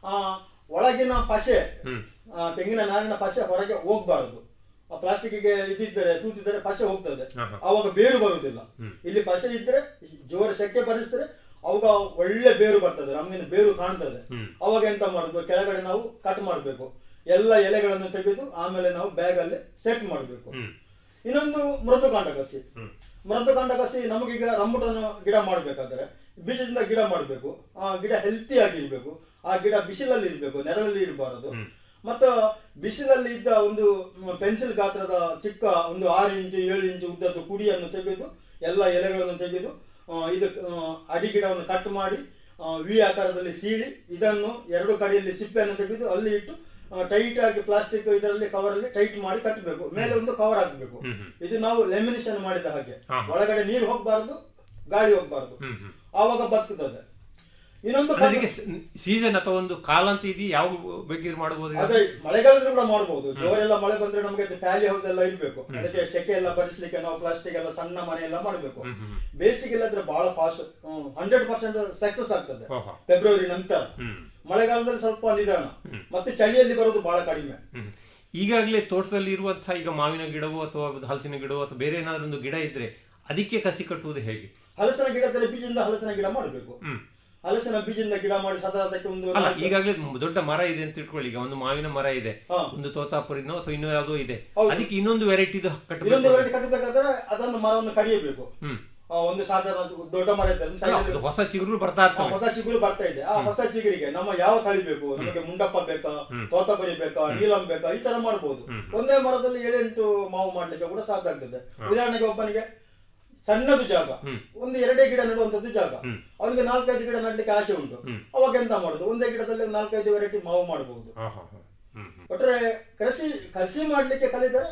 ಆ, ಒಳಗಿನ ಪಸೆ ಹ್ಮ್. ಆ, ತೆಂಗಿನ ನಾರಿನ ಪಸೆ ಹೊರಗೆ ಹೋಗ್ಬಾರದು ಆ ಪ್ಲಾಸ್ಟಿಕ್ಗೆ ಇದ್ದಿದ್ದರೆ ತೂತಿದ್ದರೆ ಪಸೆ ಹೋಗ್ತದೆ ಆಹಾ. ಅವಾಗ ಬೇರು ಬರುವುದಿಲ್ಲ ಹ್ಮ್. ಇಲ್ಲಿ ಪಸೆ ಇದ್ರೆ ಜೋರು ಸೆಕೆ ಬರಿಸಿದ್ರೆ ಅವಾಗ ಒಳ್ಳೆ ಬೇರು ಬರ್ತದೆ ನಮ್ಗೆ ಬೇರು ಕಾಣ್ತದೆ ಹ್ಮ್. ಅವಾಗ ಎಂತ ಮಾಡುದು ಕೆಳಗಡೆ ನಾವು ಕಟ್ ಮಾಡಬೇಕು ಎಲ್ಲ ಎಲೆಗಳನ್ನು ತೆಗೆದು ಆಮೇಲೆ ನಾವು ಬ್ಯಾಗ್ ಅಲ್ಲಿ ಸೆಟ್ ಮಾಡಬೇಕು ಹ್ಮ್. ಇನ್ನೊಂದು ಮೃದುಕಾಂಡ ಕಸಿ ಹ್ಮ್. ಮೃದುಕಾಂಡ ಕಸಿ ನಮಗೀಗ ರಂಬುಟನ ಗಿಡ ಮಾಡಬೇಕಾದ್ರೆ ಬೀಜದಿಂದ ಗಿಡ ಮಾಡಬೇಕು ಆ ಗಿಡ ಹೆಲ್ತಿ ಆಗಿರ್ಬೇಕು ಆ ಗಿಡ ಬಿಸಿಲಲ್ಲಿ ಇರಬೇಕು ನೆರಳಲ್ಲಿ ಇರಬಾರದು ಮತ್ತು ಬಿಸಿಲಲ್ಲಿ ಇದ್ದ ಒಂದು ಪೆನ್ಸಿಲ್ ಗಾತ್ರದ ಚಿಕ್ಕ ಒಂದು ಆರು ಇಂಚು ಏಳು ಇಂಚು ಉದ್ದದ್ದು ಕುಡಿಯನ್ನು ತೆಗೆದು ಎಲ್ಲ ಎಲೆಗಳನ್ನು ತೆಗೆದು ಆ, ಇದು ಆ, ಅಡಿ ಗಿಡವನ್ನು ಕಟ್ ಮಾಡಿ ಆ, ವಿ ಆಕಾರದಲ್ಲಿ ಸೀಳಿ ಇದನ್ನು ಎರಡು ಕಡೆಯಲ್ಲಿ ಸಿಪ್ಪೆಯನ್ನು ತೆಗೆದು ಅಲ್ಲಿ ಇಟ್ಟು ಟೈಟ್ ಆಗಿ ಪ್ಲಾಸ್ಟಿಕ್ ಇದರಲ್ಲಿ ಕವರ್ ಅಲ್ಲಿ ಟೈಟ್ ಮಾಡಿ ಕಟ್ಟಬೇಕು ಮೇಲೆ ಒಂದು ಕವರ್ ಹಾಕಬೇಕು ಹ್ಮ್ ಹ್ಮ್. ಇದು ನಾವು ಲೆಮಿನೇಷನ್ ಮಾಡಿದ ಹಾಗೆ ಹಾ. ಒಳಗಡೆ ನೀರು ಹೋಗಬಾರದು ಗಾಳಿ ಹೋಗಬಾರದು ಹ್ಮ್ ಹ್ಮ್. ಆವಾಗ ಬದುಕುತ್ತದೆ ಇನ್ನೊಂದು ಅಂದ್ರೆ ಅದಕ್ಕೆ ಸೀಸನ್ ಅಥವಾ ಒಂದು ಕಾಲ ಅಂತ ಇದೆಯಾ ಯಾವ ಬಗ್ಗೆ ಮಾಡಬಹುದು ಆದ್ರೆ ಮಳೆಗಾಲದಲ್ಲಿ ಕೂಡ ಮಾಡಬಹುದು ಜೋರೆಲ್ಲ ಮಳೆ ಬಂದ್ರೆ ನಮಗೆ ಪ್ಯಾಲಿ ಹೌಸ್ ಎಲ್ಲ ಇರ್ಬೇಕು ಅದಕ್ಕೆ ಸೆಕೆ ಎಲ್ಲ ಭರಿಸ್ಲಿಕ್ಕೆ ನಾವು ಪ್ಲಾಸ್ಟಿಕ್ ಎಲ್ಲ ಸಣ್ಣ ಮನೆ ಎಲ್ಲ ಮಾಡಬೇಕು ಬೇಸಿಗೆಲ್ಲಾದ್ರೆ ಬಹಳ ಫಾಸ್ಟ್ ಹಂಡ್ರೆಡ್ ಪರ್ಸೆಂಟ್ ಸಕ್ಸಸ್ ಆಗ್ತದೆ ಓಹೋ. ಫೆಬ್ರವರಿ ನಂತರ ಹ್ಮ್. ಮಳೆಗಾಲದಲ್ಲಿ ಸ್ವಲ್ಪ ನಿಧಾನ ಮತ್ತೆ ಚಳಿಯಲ್ಲಿ ಬರೋದು ಬಹಳ ಕಡಿಮೆ ಹ್ಮ್. ಈಗಾಗಲೇ ತೋಟದಲ್ಲಿ ಇರುವಂತಹ ಈಗ ಮಾವಿನ ಗಿಡವೋ ಅಥವಾ ಹಲಸಿನ ಗಿಡವೋ ಅಥವಾ ಬೇರೆ ಏನಾದ್ರೂ ಒಂದು ಗಿಡ ಇದ್ರೆ ಅದಕ್ಕೆ ಕಸಿ ಕಟ್ಟುವುದು ಹೇಗೆ ಹಲಸಿನ ಗಿಡದಲ್ಲಿ ಬೀಜದಿಂದ ಹಲಸಿನ ಗಿಡ ಮಾಡಬೇಕು ಹ್ಮ್. ಹಲಸಿನ ಬೀಜದಿಂದ ಗಿಡ ಮಾಡಿ ಸದಾ ಅದಕ್ಕೆ ಒಂದು ಅಲ್ಲ ನಾಲ್ಕು- ಈಗಾಗಲೇ ದೊಡ್ಡ ಮರ ಇದೆ ಅಂತ ಇಟ್ಕೊಳ್ಳಿ ಈಗ ಒಂದು ಮಾವಿನ ಮರ ಇದೆ ಹಾ. ಒಂದು ತೋತಾಪುರಿನೋ ಅಥವಾ ಇನ್ನೂ ಯಾವುದೋ ಇದೆ ಹೌದು. ಅದಕ್ಕೆ ಇನ್ನೊಂದು ವೆರೈಟಿದು ಇನ್ನೊಂದು ಕಟ್ಟಬೇಕು ವೆರೈಟಿ ಕಟ್ಟಬೇಕಾದ್ರೆ ಅದನ್ನು ಮರವನ್ನು ಕಡಿಯಬೇಕು ಹ್ಮ್ ಆ, ಒಂದು ಸಾಧಾರಣ ದೊಡ್ಡ ಮರ ಇದ್ದರೆ ಅಲ್ಲ, side ಅಲ್ಲಿ- ಅದು ಹೊಸ ಚಿಗುರು ಬರ್ತಾ ಆ, ಇರ್ತವೆ ಹೊಸ ಚಿಗುರು ಬರ್ತಾ ಇದೆ ಆ ಹೊಸ ಚಿಗುರಿಗೆ ನಮ್ಮ ಯಾವ ತಳಿ ಬೇಕು ನಮಗೆ ಮುಂಡಪ್ಪ ಬೇಕಾ ತೋತಪರಿ ಬೇಕಾ ನೀಲಂ ಬೇಕಾ ಈ ತರ ಮಾಡಬಹುದು ಒಂದೇ ಮರದಲ್ಲಿ ಏಳೆಂಟು ಮಾವು ಮಾಡ್ಲಿಕ್ಕೆ ಕೂಡ ಸಾಕಾಗ್ತದೆ ಉದಾಹರಣೆಗೆ ಒಬ್ಬನಿಗೆ ಸಣ್ಣದು ಜಾಗ ಒಂದು ಎರಡೇ ಗಿಡ ನೆಡುವಂತದ್ದು ಜಾಗ ಅವನಿಗೆ ನಾಲ್ಕೈದು ಗಿಡ ನಡ್ಲಿಕ್ಕೆ ಆಸೆ ಉಂಟು ಅವಾಗ ಎಂತ ಮಾಡುದು ಒಂದೇ ಗಿಡದಲ್ಲಿ ಒಂದು ನಾಲ್ಕೈದು ವೆರೈಟಿ ಮಾವು ಮಾಡಬಹುದು ಹಾ, ಹಾ, ಹಾ. ಹ್ಮ್, ಹ್ಮ್, ಒಟ್ರೆ ಕೃಷಿ ಕೃಷಿ ಮಾಡ್ಲಿಕ್ಕೆ ಕಲಿತರೆ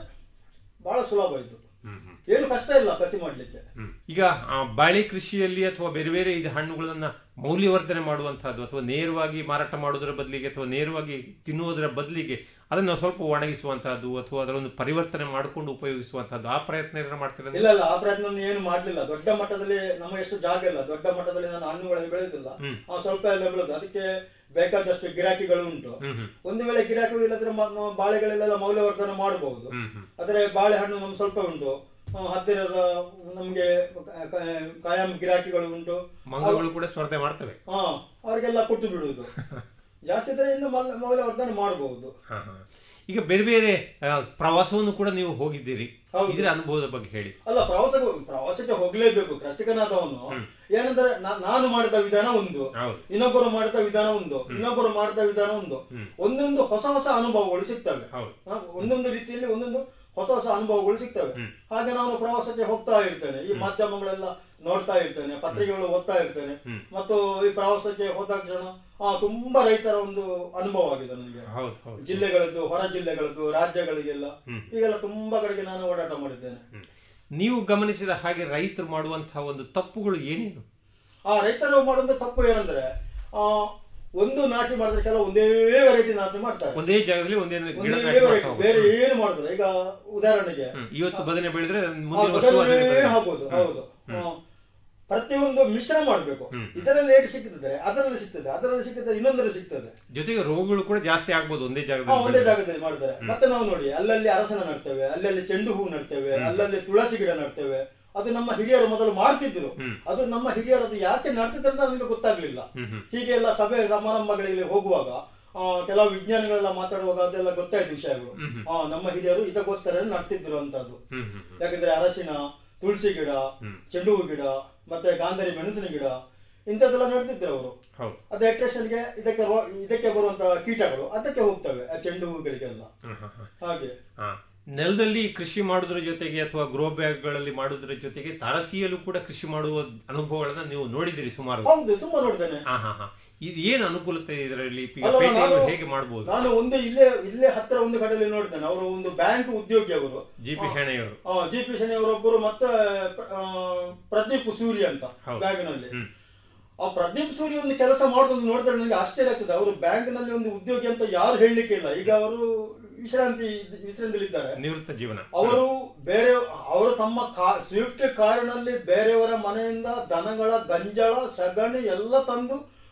ಬಹಳ ಸುಲಭ ಆಯ್ತು ಹ್ಮ್, ಹ್ಮ್. ಏನು ಕಷ್ಟ ಇಲ್ಲ ಕೃಷಿ ಮಾಡ್ಲಿಕ್ಕೆ ಹ್ಮ್. ಈಗ ಆ, ಬಾಳೆ ಕೃಷಿಯಲ್ಲಿ ಅಥವಾ ಬೇರೆ ಬೇರೆ ಇದು ಹಣ್ಣುಗಳನ್ನ ಮೌಲ್ಯವರ್ಧನೆ ಮಾಡುವಂತಹದ್ದು ಅಥವಾ ನೇರವಾಗಿ ಮಾರಾಟ ಮಾಡೋದರ ಬದಲಿಗೆ ಅಥವಾ ನೇರವಾಗಿ ತಿನ್ನುವುದರ ಬದಲಿಗೆ ಅದನ್ನು ಸ್ವಲ್ಪ ಒಣಗಿಸುವಂತಹದ್ದು ಅಥವಾ ಅದರ ಒಂದು ಪರಿವರ್ತನೆ ಮಾಡಿಕೊಂಡು ಉಪಯೋಗಿಸುವಂತಹದ್ದು ಆ ಪ್ರಯತ್ನ ಏನಾದ್ರು ಮಾಡ್ತೀರಾ ಇಲ್ಲ ಇಲ್ಲ ಆ ಪ್ರಯತ್ನ ಏನು ಮಾಡ್ಲಿಲ್ಲ ದೊಡ್ಡ ಮಟ್ಟದಲ್ಲಿ ನಮ್ಮ ಎಷ್ಟು ಜಾಗ ಇಲ್ಲ ದೊಡ್ಡ ಮಟ್ಟದಲ್ಲಿ ನಾನು ಹಣ್ಣುಗಳನ್ನು ಬೆಳೆಯುದಿಲ್ಲ ಆ, ಸ್ವಲ್ಪ ಎಲ್ಲ ಬೆಳೆದು ಅದಕ್ಕೆ ಬೇಕಾದಷ್ಟು ಗಿರಾಕಿಗಳು ಉಂಟು ಒಂದು ವೇಳೆ ಗಿರಾಕಿಗಳು ಇಲ್ಲದ್ರೆ ಮ- ಮ- ಬಾಳೆಗಳೆಲ್ಲ ಮೌಲ್ಯವರ್ಧನೆ ಮಾಡಬಹುದು ಆದ್ರೆ ಬಾಳೆಹಣ್ಣು ನಮ್ ಸ್ವಲ್ಪ ಉಂಟು ಆ, ಹತ್ತಿರದ ನಮ್ಗೆ ಕ- ಕ- ಕಾಯಂ ಗಿರಾಕಿಗಳು ಉಂಟು ಮಂಗಗಳು ಕೂಡ ಸ್ಪರ್ಧೆ ಮಾಡ್ತವೆ ಹಾ ಅವ್ರಿಗೆಲ್ಲ ಕೊಟ್ಟು ಬಿಡುವುದು ಜಾಸ್ತಿ ಇದರಿಂದ ಮೌಲ್ಯ- ಮೌಲ್ಯವರ್ಧನೆ ಮಾಡಬಹುದು ಹಾ, ಹಾ. ಈಗ ಬೇರೆ ಬೇರೆ ಆ, ಪ್ರವಾಸವನ್ನು ಕೂಡ ನೀವು ಹೋಗಿದ್ದೀರಿ ಹೌದು. ಇದರ ಅನುಭವದ ಬಗ್ಗೆ ಹೇಳಿ ಅಲ್ಲ ಪ್ರವಾಸ ಪ್ರವಾಸಕ್ಕೆ ಹೋಗ್ಲೇಬೇಕು ಕೃಷಿಕನಾದವನು ಏನಂದ್ರೆ ನಾ- ನಾನು ಮಾಡಿದ ವಿಧಾನ ಒಂದು ಹೌದು. ಇನ್ನೊಬ್ಬರು ಮಾಡಿದ ವಿಧಾನ ಒಂದು ಇನ್ನೊಬ್ಬರು ಮಾಡಿದ ವಿಧಾನ ಒಂದು ಒಂದೊಂದು ಹೊಸ ಹೊಸ ಅನುಭವಗಳು ಸಿಗ್ತವೆ ಹೌದು. ಹ, ಒಂದೊಂದು ರೀತಿಯಲ್ಲಿ ಒಂದೊಂದು ಹೊಸ ಹೊಸ ಅನುಭವಗಳು ಸಿಗ್ತವೆ ಹಾಗೆ ನಾನು ಪ್ರವಾಸಕ್ಕೆ ಹೋಗ್ತಾ ಇರ್ತೇನೆ ಈ ಮಾಧ್ಯಮಗಳೆಲ್ಲ ನೋಡ್ತಾ ಇರ್ತೇನೆ ಪತ್ರಿಕೆಗಳು ಓದ್ತಾ ಇರ್ತೇನೆ ಮತ್ತು ಈ ಪ್ರವಾಸಕ್ಕೆ ಹೋದ ಕ್ಷಣ ಆ ತುಂಬಾ ರೈತರ ಒಂದು ಅನುಭವ ಆಗಿದೆ ನನಗೆ ಹೌದು ಹೌದು ಜಿಲ್ಲೆಗಳದ್ದು ಹೊರ ಜಿಲ್ಲೆಗಳದ್ದು ರಾಜ್ಯಗಳಿಗೆಲ್ಲ ಈಗೆಲ್ಲ ತುಂಬಾ ಕಡೆಗೆ ನಾನು ಓಡಾಟ ಮಾಡಿದ್ದೇನೆ ನೀವು ಗಮನಿಸಿದ ಹಾಗೆ ರೈತರು ಮಾಡುವಂತಹ ಒಂದು ತಪ್ಪುಗಳು ಏನೇನು ಆ ರೈತರು ಮಾಡುವಂತ ತಪ್ಪು ಏನಂದ್ರೆ ಆ ಒಂದು ನಾಟಿ ಮಾಡಿದ್ರೆ ಕೆಲವು ಒಂದೇ ವೆರೈಟಿ ನಾಟಿ ಮಾಡ್ತಾರೆ ಒಂದೇ ಜಾಗದಲ್ಲಿ ಒಂದೇ ಗಿಡ ಒಂದೇ ನಾಟಿ ಮಾಡ್ತಾ variety, ಹೋಗೋದು. ಬೇರೆ ಏನು ಮಾಡಿದ್ರೆ ಈಗ ಉದಾಹರಣೆಗೆ ಹ್ಮ್. ಇವತ್ತು ಬದನೆ ಬೆಳೆದ್ರೆ ಆ ಮುಂದಿನ ವರ್ಷ ಬದಲೇ ಹಾಕೋದು ಹೌದು ಆ, ಪ್ರತಿಯೊಂದು ಮಿಶ್ರ ಮಾಡಬೇಕು ಇದರಲ್ಲಿ ಏಟ್ ಸಿಗ್ತದೆ ಅದರಲ್ಲಿ ಸಿಗ್ತದೆ ಅದರಲ್ಲಿ ಸಿಗ್ತದೆ ಇನ್ನೊಂದರಲ್ಲಿ ಸಿಗ್ತದೆ ಜೊತೆಗೆ ರೋಗಗಳು ಕೂಡ ಜಾಸ್ತಿ ಆಗ್ಬೋದು ಒಂದೇ ಹಾ, ಜಾಗದಲ್ಲಿ ಒಂದೇ ಜಾಗದಲ್ಲಿ ಮಾಡ್ತಾರೆ ಮತ್ತೆ ನಾವು ನೋಡಿ ಅಲ್ಲಲ್ಲಿ ಅರಸನ ನಡ್ತೇವೆ ಅಲ್ಲಲ್ಲಿ ಚೆಂಡು ಹೂ ನಡ್ತೇವೆ ಅಲ್ಲಲ್ಲಿ ತುಳಸಿ ಗಿಡ ನಡ್ತೇವೆ ಅದು ನಮ್ಮ ಹಿರಿಯರು ಮೊದಲು ಮಾಡ್ತಿದ್ರು ಅದು ನಮ್ಮ ಹಿರಿಯರು ಅದು ಯಾಕೆ ನಡ್ತಿದ್ರು ಅಂತ ನಮಗೆ ಗೊತ್ತಾಗ್ಲಿಲ್ಲ ಹೀಗೆ ಎಲ್ಲ ಸಭೆ ಸಮಾರಂಭಗಳಿಗೆ ಹೋಗುವಾಗ ಆ, ಕೆಲವು ವಿಜ್ಞಾನಿಗಳೆಲ್ಲ ಮಾತಾಡುವಾಗ ಅದೆಲ್ಲ ಗೊತ್ತಾಯ್ತು ವಿಷಯಗಳು ಆ ನಮ್ಮ ಹಿರಿಯರು ಇದಕ್ಕೋಸ್ಕರ ನಡ್ತಿದ್ರು ಅಂತದ್ದು ಹ್ಮ್ ಹ್ಮ್ ಹ್ಮ್. ಯಾಕಂದ್ರೆ ಅರಸಿನ ತುಳಸಿ ಗಿಡ ಚೆಂಡು ಹೂ ಗಿಡ ಮತ್ತೆ ಗಾಂಧಾರಿ ಮೆಣಸಿನ ಗಿಡ ಇಂಥದ್ದೆಲ್ಲ ನಡ್ತಿದ್ರು ಅವರು ಹೌದು ಅದು ಅಟ್ರಾಕ್ಷನ್ಗೆ ಇದಕ್ಕೆ ರೋ- ಇದಕ್ಕೆ ಬರುವಂತ ಕೀಟಗಳು ಅದಕ್ಕೆ ಹೋಗ್ತವೆ ಆ ಚೆಂಡು ಹೂಗಳಿಗೆಲ್ಲ ಹ್ಮ್ ಹ್ಮ್ ಹ್ಮ್. ಹಾಗೆ ಹಾ. ನೆಲದಲ್ಲಿ ಕೃಷಿ ಮಾಡುವುದರ ಜೊತೆಗೆ ಅಥವಾ ಗ್ರೋ ಬ್ಯಾಗ್ಗಳಲ್ಲಿ ಮಾಡುವುದರ ಜೊತೆಗೆ ತಾರಸಿಯಲ್ಲೂ ಕೂಡ ಕೃಷಿ ಮಾಡುವ ಅನುಭವಗಳನ್ನ ನೀವು ನೋಡಿದಿರಿ ಸುಮಾರು ಹೌದು ತುಂಬಾ ನೋಡಿದ್ದೇನೆ ಹಾ ಹಾ ಹಾ ಇದು ಏನು ಅನುಕೂಲತೆ ಇದರಲ್ಲಿ ಈಗ ಅಲ್ಲ, ಪೇಟೆಯವರು ನಾನು- ಹೇಗೆ ಮಾಡಬಹುದು ನಾನು ಒಂದು ಇಲ್ಲೇ ಇಲ್ಲೇ ಹತ್ತಿರ ಒಂದು ಕಡೆಯಲ್ಲಿ ನೋಡಿದ್ದೇನೆ ಅವರು ಒಂದು ಬ್ಯಾಂಕ್ ಉದ್ಯೋಗಿ ಅವರು ಜಿ ಪಿ ಶೆಣೆಯವರು ಜಿ ಪಿ ಶನಿ ಅವರೊಬ್ಬರು ಮತ್ತೆ ಆ, ಪ್ರದೀಪ್ ಸೂರ್ಯ ಅಂತ ಹೌದು. ಬ್ಯಾಂಕ್ನಲ್ಲಿ ಹ್ಮ್. ಆ ಪ್ರದೀಪ್ ಸೂರ್ಯ ಒಂದು ಕೆಲಸ ಮಾಡೋದು ನೋಡಿದ್ರೆ ನನಗೆ ಆಶ್ಚರ್ಯ ಆಗ್ತದೆ ಅವರು ಬ್ಯಾಂಕ್ ನಲ್ಲಿ ಒಂದು ಉದ್ಯೋಗಿ ಅಂತ ಯಾರು ಹೇಳಲಿಕ್ಕೆ ಇಲ್ಲ ಈಗ ಅವರು ವಿಶ್ರಾಂತಿ ವಿಶ್ರಾಂತಿಲಿದ್ದಾರೆ ನಿವೃತ್ತ ಜೀವನ ಅವರು ಬೇರೆ ಅವರು ತಮ್ಮ ಕಾ ಸ್ವಿಫ್ಟ್ ಕಾರಿನಲ್ಲಿ ಬೇರೆಯವರ ಮನೆಯಿಂದ ದನಗಳ ಗಂಜಳ ಸಗಣಿ ಎಲ್ಲ ತಂದು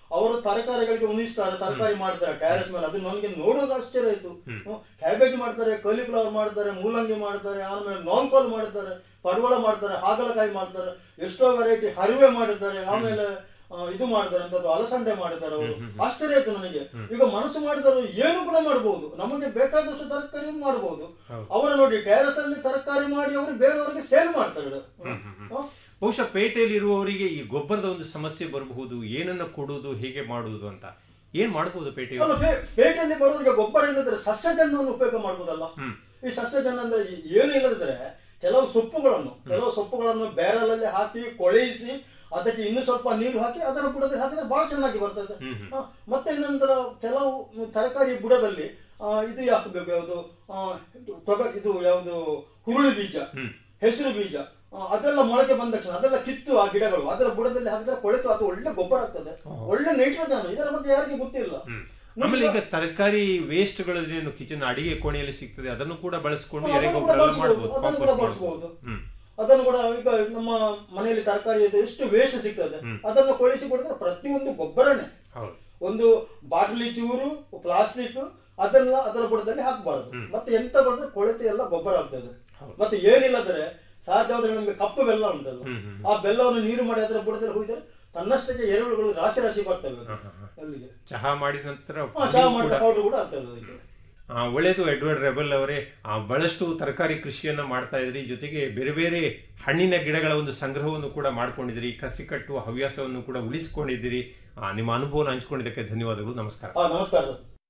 ಅವರು ತರಕಾರಿಗಳಿಗೆ ಉಣಿಸ್ತಾರೆ ತರಕಾರಿ ಮಾಡ್ತಾರೆ ಟ್ಯಾರೆಸ್ ಮೇಲೆ ಅದು ನನಗೆ ನೋಡೋದು ಆಶ್ಚರ್ಯ ಆಯ್ತು ಕ್ಯಾಬೇಜ್ ಮಾಡ್ತಾರೆ ಕಾಲಿಫ್ಲವರ್ ಮಾಡ್ತಾರೆ ಮೂಲಂಗಿ ಮಾಡ್ತಾರೆ ಆಮೇಲೆ ನಾನ್ ಕಾಲ್ ಮಾಡ್ತಾರೆ ಪಡವಳ ಮಾಡ್ತಾರೆ ಹಾಗಲಕಾಯಿ ಮಾಡ್ತಾರೆ ಎಷ್ಟೋ ವೆರೈಟಿ ಹರಿವೆ ಮಾಡಿದ್ದಾರೆ ಆಮೇಲೆ ಆ, ಇದು ಮಾಡ್ತಾರೆ ಅಂತದ್ದು ಅಲಸಂಡೆ ಮಾಡಿದ್ದಾರೆ ಅವರು ಆಶ್ಚರ್ಯ ಆಯ್ತು ನನಗೆ ಈಗ ಮನಸ್ಸು ಮಾಡಿದವರು ಏನು ಕೂಡ ಮಾಡಬಹುದು ನಮಗೆ ಬೇಕಾದಷ್ಟು ತರಕಾರಿ ಮಾಡಬಹುದು ಅವರು ನೋಡಿ ಟ್ಯಾರೆಸ್ ಅಲ್ಲಿ ತರಕಾರಿ ಮಾಡಿ ಅವರು ಬೇರೆಯವರಿಗೆ ಸೇಲ್ ಮಾಡ್ತಾರೆ ಹ? ಬಹುಶಃ ಪೇಟೆಯಲ್ಲಿ ಇರುವವರಿಗೆ ಈ ಗೊಬ್ಬರದ ಒಂದು ಸಮಸ್ಯೆ ಬರಬಹುದು ಏನನ್ನ ಕೊಡುವುದು ಹೇಗೆ ಮಾಡುವುದು ಅಂತ ಏನ್ ಮಾಡಬಹುದು ಅಲ್ಲ ಪೇಟೆಯಲ್ಲಿ ಪೇ- ಪೇಟೆಯಲ್ಲಿ ಬರೋರಿಗೆ ಗೊಬ್ಬರ ಇಲ್ಲದ್ರೆ ಸಸ್ಯಜನ್ಯವನ್ನು ಉಪಯೋಗ ಮಾಡಬಹುದಲ್ಲ ಈ ಸಸ್ಯಜನ್ಯ ಅಂದ್ರೆ ಈ- ಏನು ಇಲ್ಲದಿದ್ರೆ ಕೆಲವು ಸೊಪ್ಪುಗಳನ್ನು ಕೆಲವು ಸೊಪ್ಪುಗಳನ್ನು ಬ್ಯಾರಲ್ ಅಲ್ಲಿ ಹಾಕಿ ಕೊಳೆಯಿಸಿ ಅದಕ್ಕೆ ಇನ್ನು ಸ್ವಲ್ಪ ನೀರು ಹಾಕಿ ಅದರ ಬುಡದಲ್ಲಿ ಹಾಕಿದ್ರೆ ಬಹಳ ಚೆನ್ನಾಗಿ ಬರ್ತದೆ ಹ, ಮತ್ತೆ ನಂತರ ಕೆಲವು ತರಕಾರಿ ಬುಡದಲ್ಲಿ ಆ, ಇದು ಹಾಕಬೇಕು ಯಾವುದು ಆ, ತೊಗ ಇದು ಯಾವುದು ಹುರುಳಿ ಬೀಜ ಹೆಸರು ಬೀಜ ಆ, ಅದೆಲ್ಲ ಮೊಳಕೆ ಬಂದ ತಕ್ಷಣ ಅದೆಲ್ಲ ಕಿತ್ತು ಆ ಗಿಡಗಳು ಅದರ ಬುಡದಲ್ಲಿ ಹಾಕಿದ್ರೆ ಕೊಳೆತು ಅದು ಒಳ್ಳೆ ಗೊಬ್ಬರ ಆಗ್ತದೆ ಒಳ್ಳೆ ನೈಟ್ರೋಜನ್ ಇದರ ಬಗ್ಗೆ ಯಾರಿಗೆ ಗೊತ್ತಿಲ್ಲ ಆಮೇಲೆ ಈಗ ತರಕಾರಿ ವೇಸ್ಟ್ ಗಳೇನು ಕಿಚನ್ ಅಡಿಗೆ ಕೋಣೆಯಲ್ಲಿ ಸಿಗ್ತದೆ ಅದನ್ನು ಕೂಡ ಬಳಸಿಕೊಂಡು ಅದನ್ನು ಕೂಡ ಎರೆಗೊಬ್ಬರ ಎಲ್ಲ ಬಳಸ್ಬೋದು, ಮಾಡಬಹುದು ಅದನ್ನು ಕೂಡ ಬಳಸ್ಬೋದು. ಅದನ್ನು ಕೂಡ ಈಗ ನಮ್ಮ ಮನೆಯಲ್ಲಿ ತರಕಾರಿ ಇದೆ ಎಷ್ಟು ವೇಸ್ಟ್ ಸಿಗ್ತದೆ ಅದನ್ನು ಕೊಳಿಸಿ ಕೊಡಿದ್ರೆ ಪ್ರತಿಯೊಂದು ಗೊಬ್ಬರನೇ ಹೌದು ಒಂದು ಬಾಟಲಿ ಚೂರು ಪ್ಲಾಸ್ಟಿಕ್ ಅದೆಲ್ಲ ಅದರ ಬುಡದಲ್ಲಿ ಹಾಕಬಾರದು ಮತ್ತೆ ಎಂತ ಮಾಡಿದ್ರೆ ಕೊಳೆತೆ ಎಲ್ಲ ಗೊಬ್ಬರ ಆಗ್ತದೆ ಮತ್ತೆ ಏನಿಲ್ಲದ್ರೆ ಸಾಧ್ಯವಾದ್ರೆ ನಮಗೆ ಕಪ್ಪು ಬೆಲ್ಲ ಉಂಟಲ್ಲ ಆ ಬೆಲ್ಲವನ್ನು ನೀರು ಮಾಡಿ ಅದರ ಬುಡದಲ್ಲಿ ಹೋಗಿದ್ರೆ ತನ್ನಷ್ಟಕ್ಕೆ ಎರೆಹುಳುಗಳು ರಾಶಿ ರಾಶಿ ಬರ್ತವೆ ಅಲ್ಲಿಗೆ ಚಹಾ ಮಾಡಿದ ನಂತರ ಆ, ಚಹಾ ಪುಡಿ ಮಾಡಿದ ಕೂಡ- ಪೌಡರ್ ಕೂಡ ಆಗ್ತದೆ ಅದಕ್ಕೆ ಆ, ಒಳ್ಳೆಯದು ಎಡ್ವರ್ಡ್ ರೆಬಲ್ ಅವರೇ ಆ, ಬಹಳಷ್ಟು ತರಕಾರಿ ಕೃಷಿಯನ್ನ ಮಾಡ್ತಾ ಇದ್ರಿ ಜೊತೆಗೆ ಬೇರೆ ಬೇರೆ ಹಣ್ಣಿನ ಗಿಡಗಳ ಒಂದು ಸಂಗ್ರಹವನ್ನು ಕೂಡ ಮಾಡ್ಕೊಂಡಿದ್ದೀರಿ ಕಸಿ ಕಟ್ಟುವ ಹವ್ಯಾಸವನ್ನು ಕೂಡ ಉಳಿಸಿಕೊಂಡಿದ್ದೀರಿ ಆ, ನಿಮ್ಮ ಅನುಭವನ ಹಂಚಿಕೊಂಡಿದ್ದಕ್ಕೆ ಧನ್ಯವಾದಗಳು ನಮಸ್ಕಾರ ಆ, ನಮಸ್ಕಾರ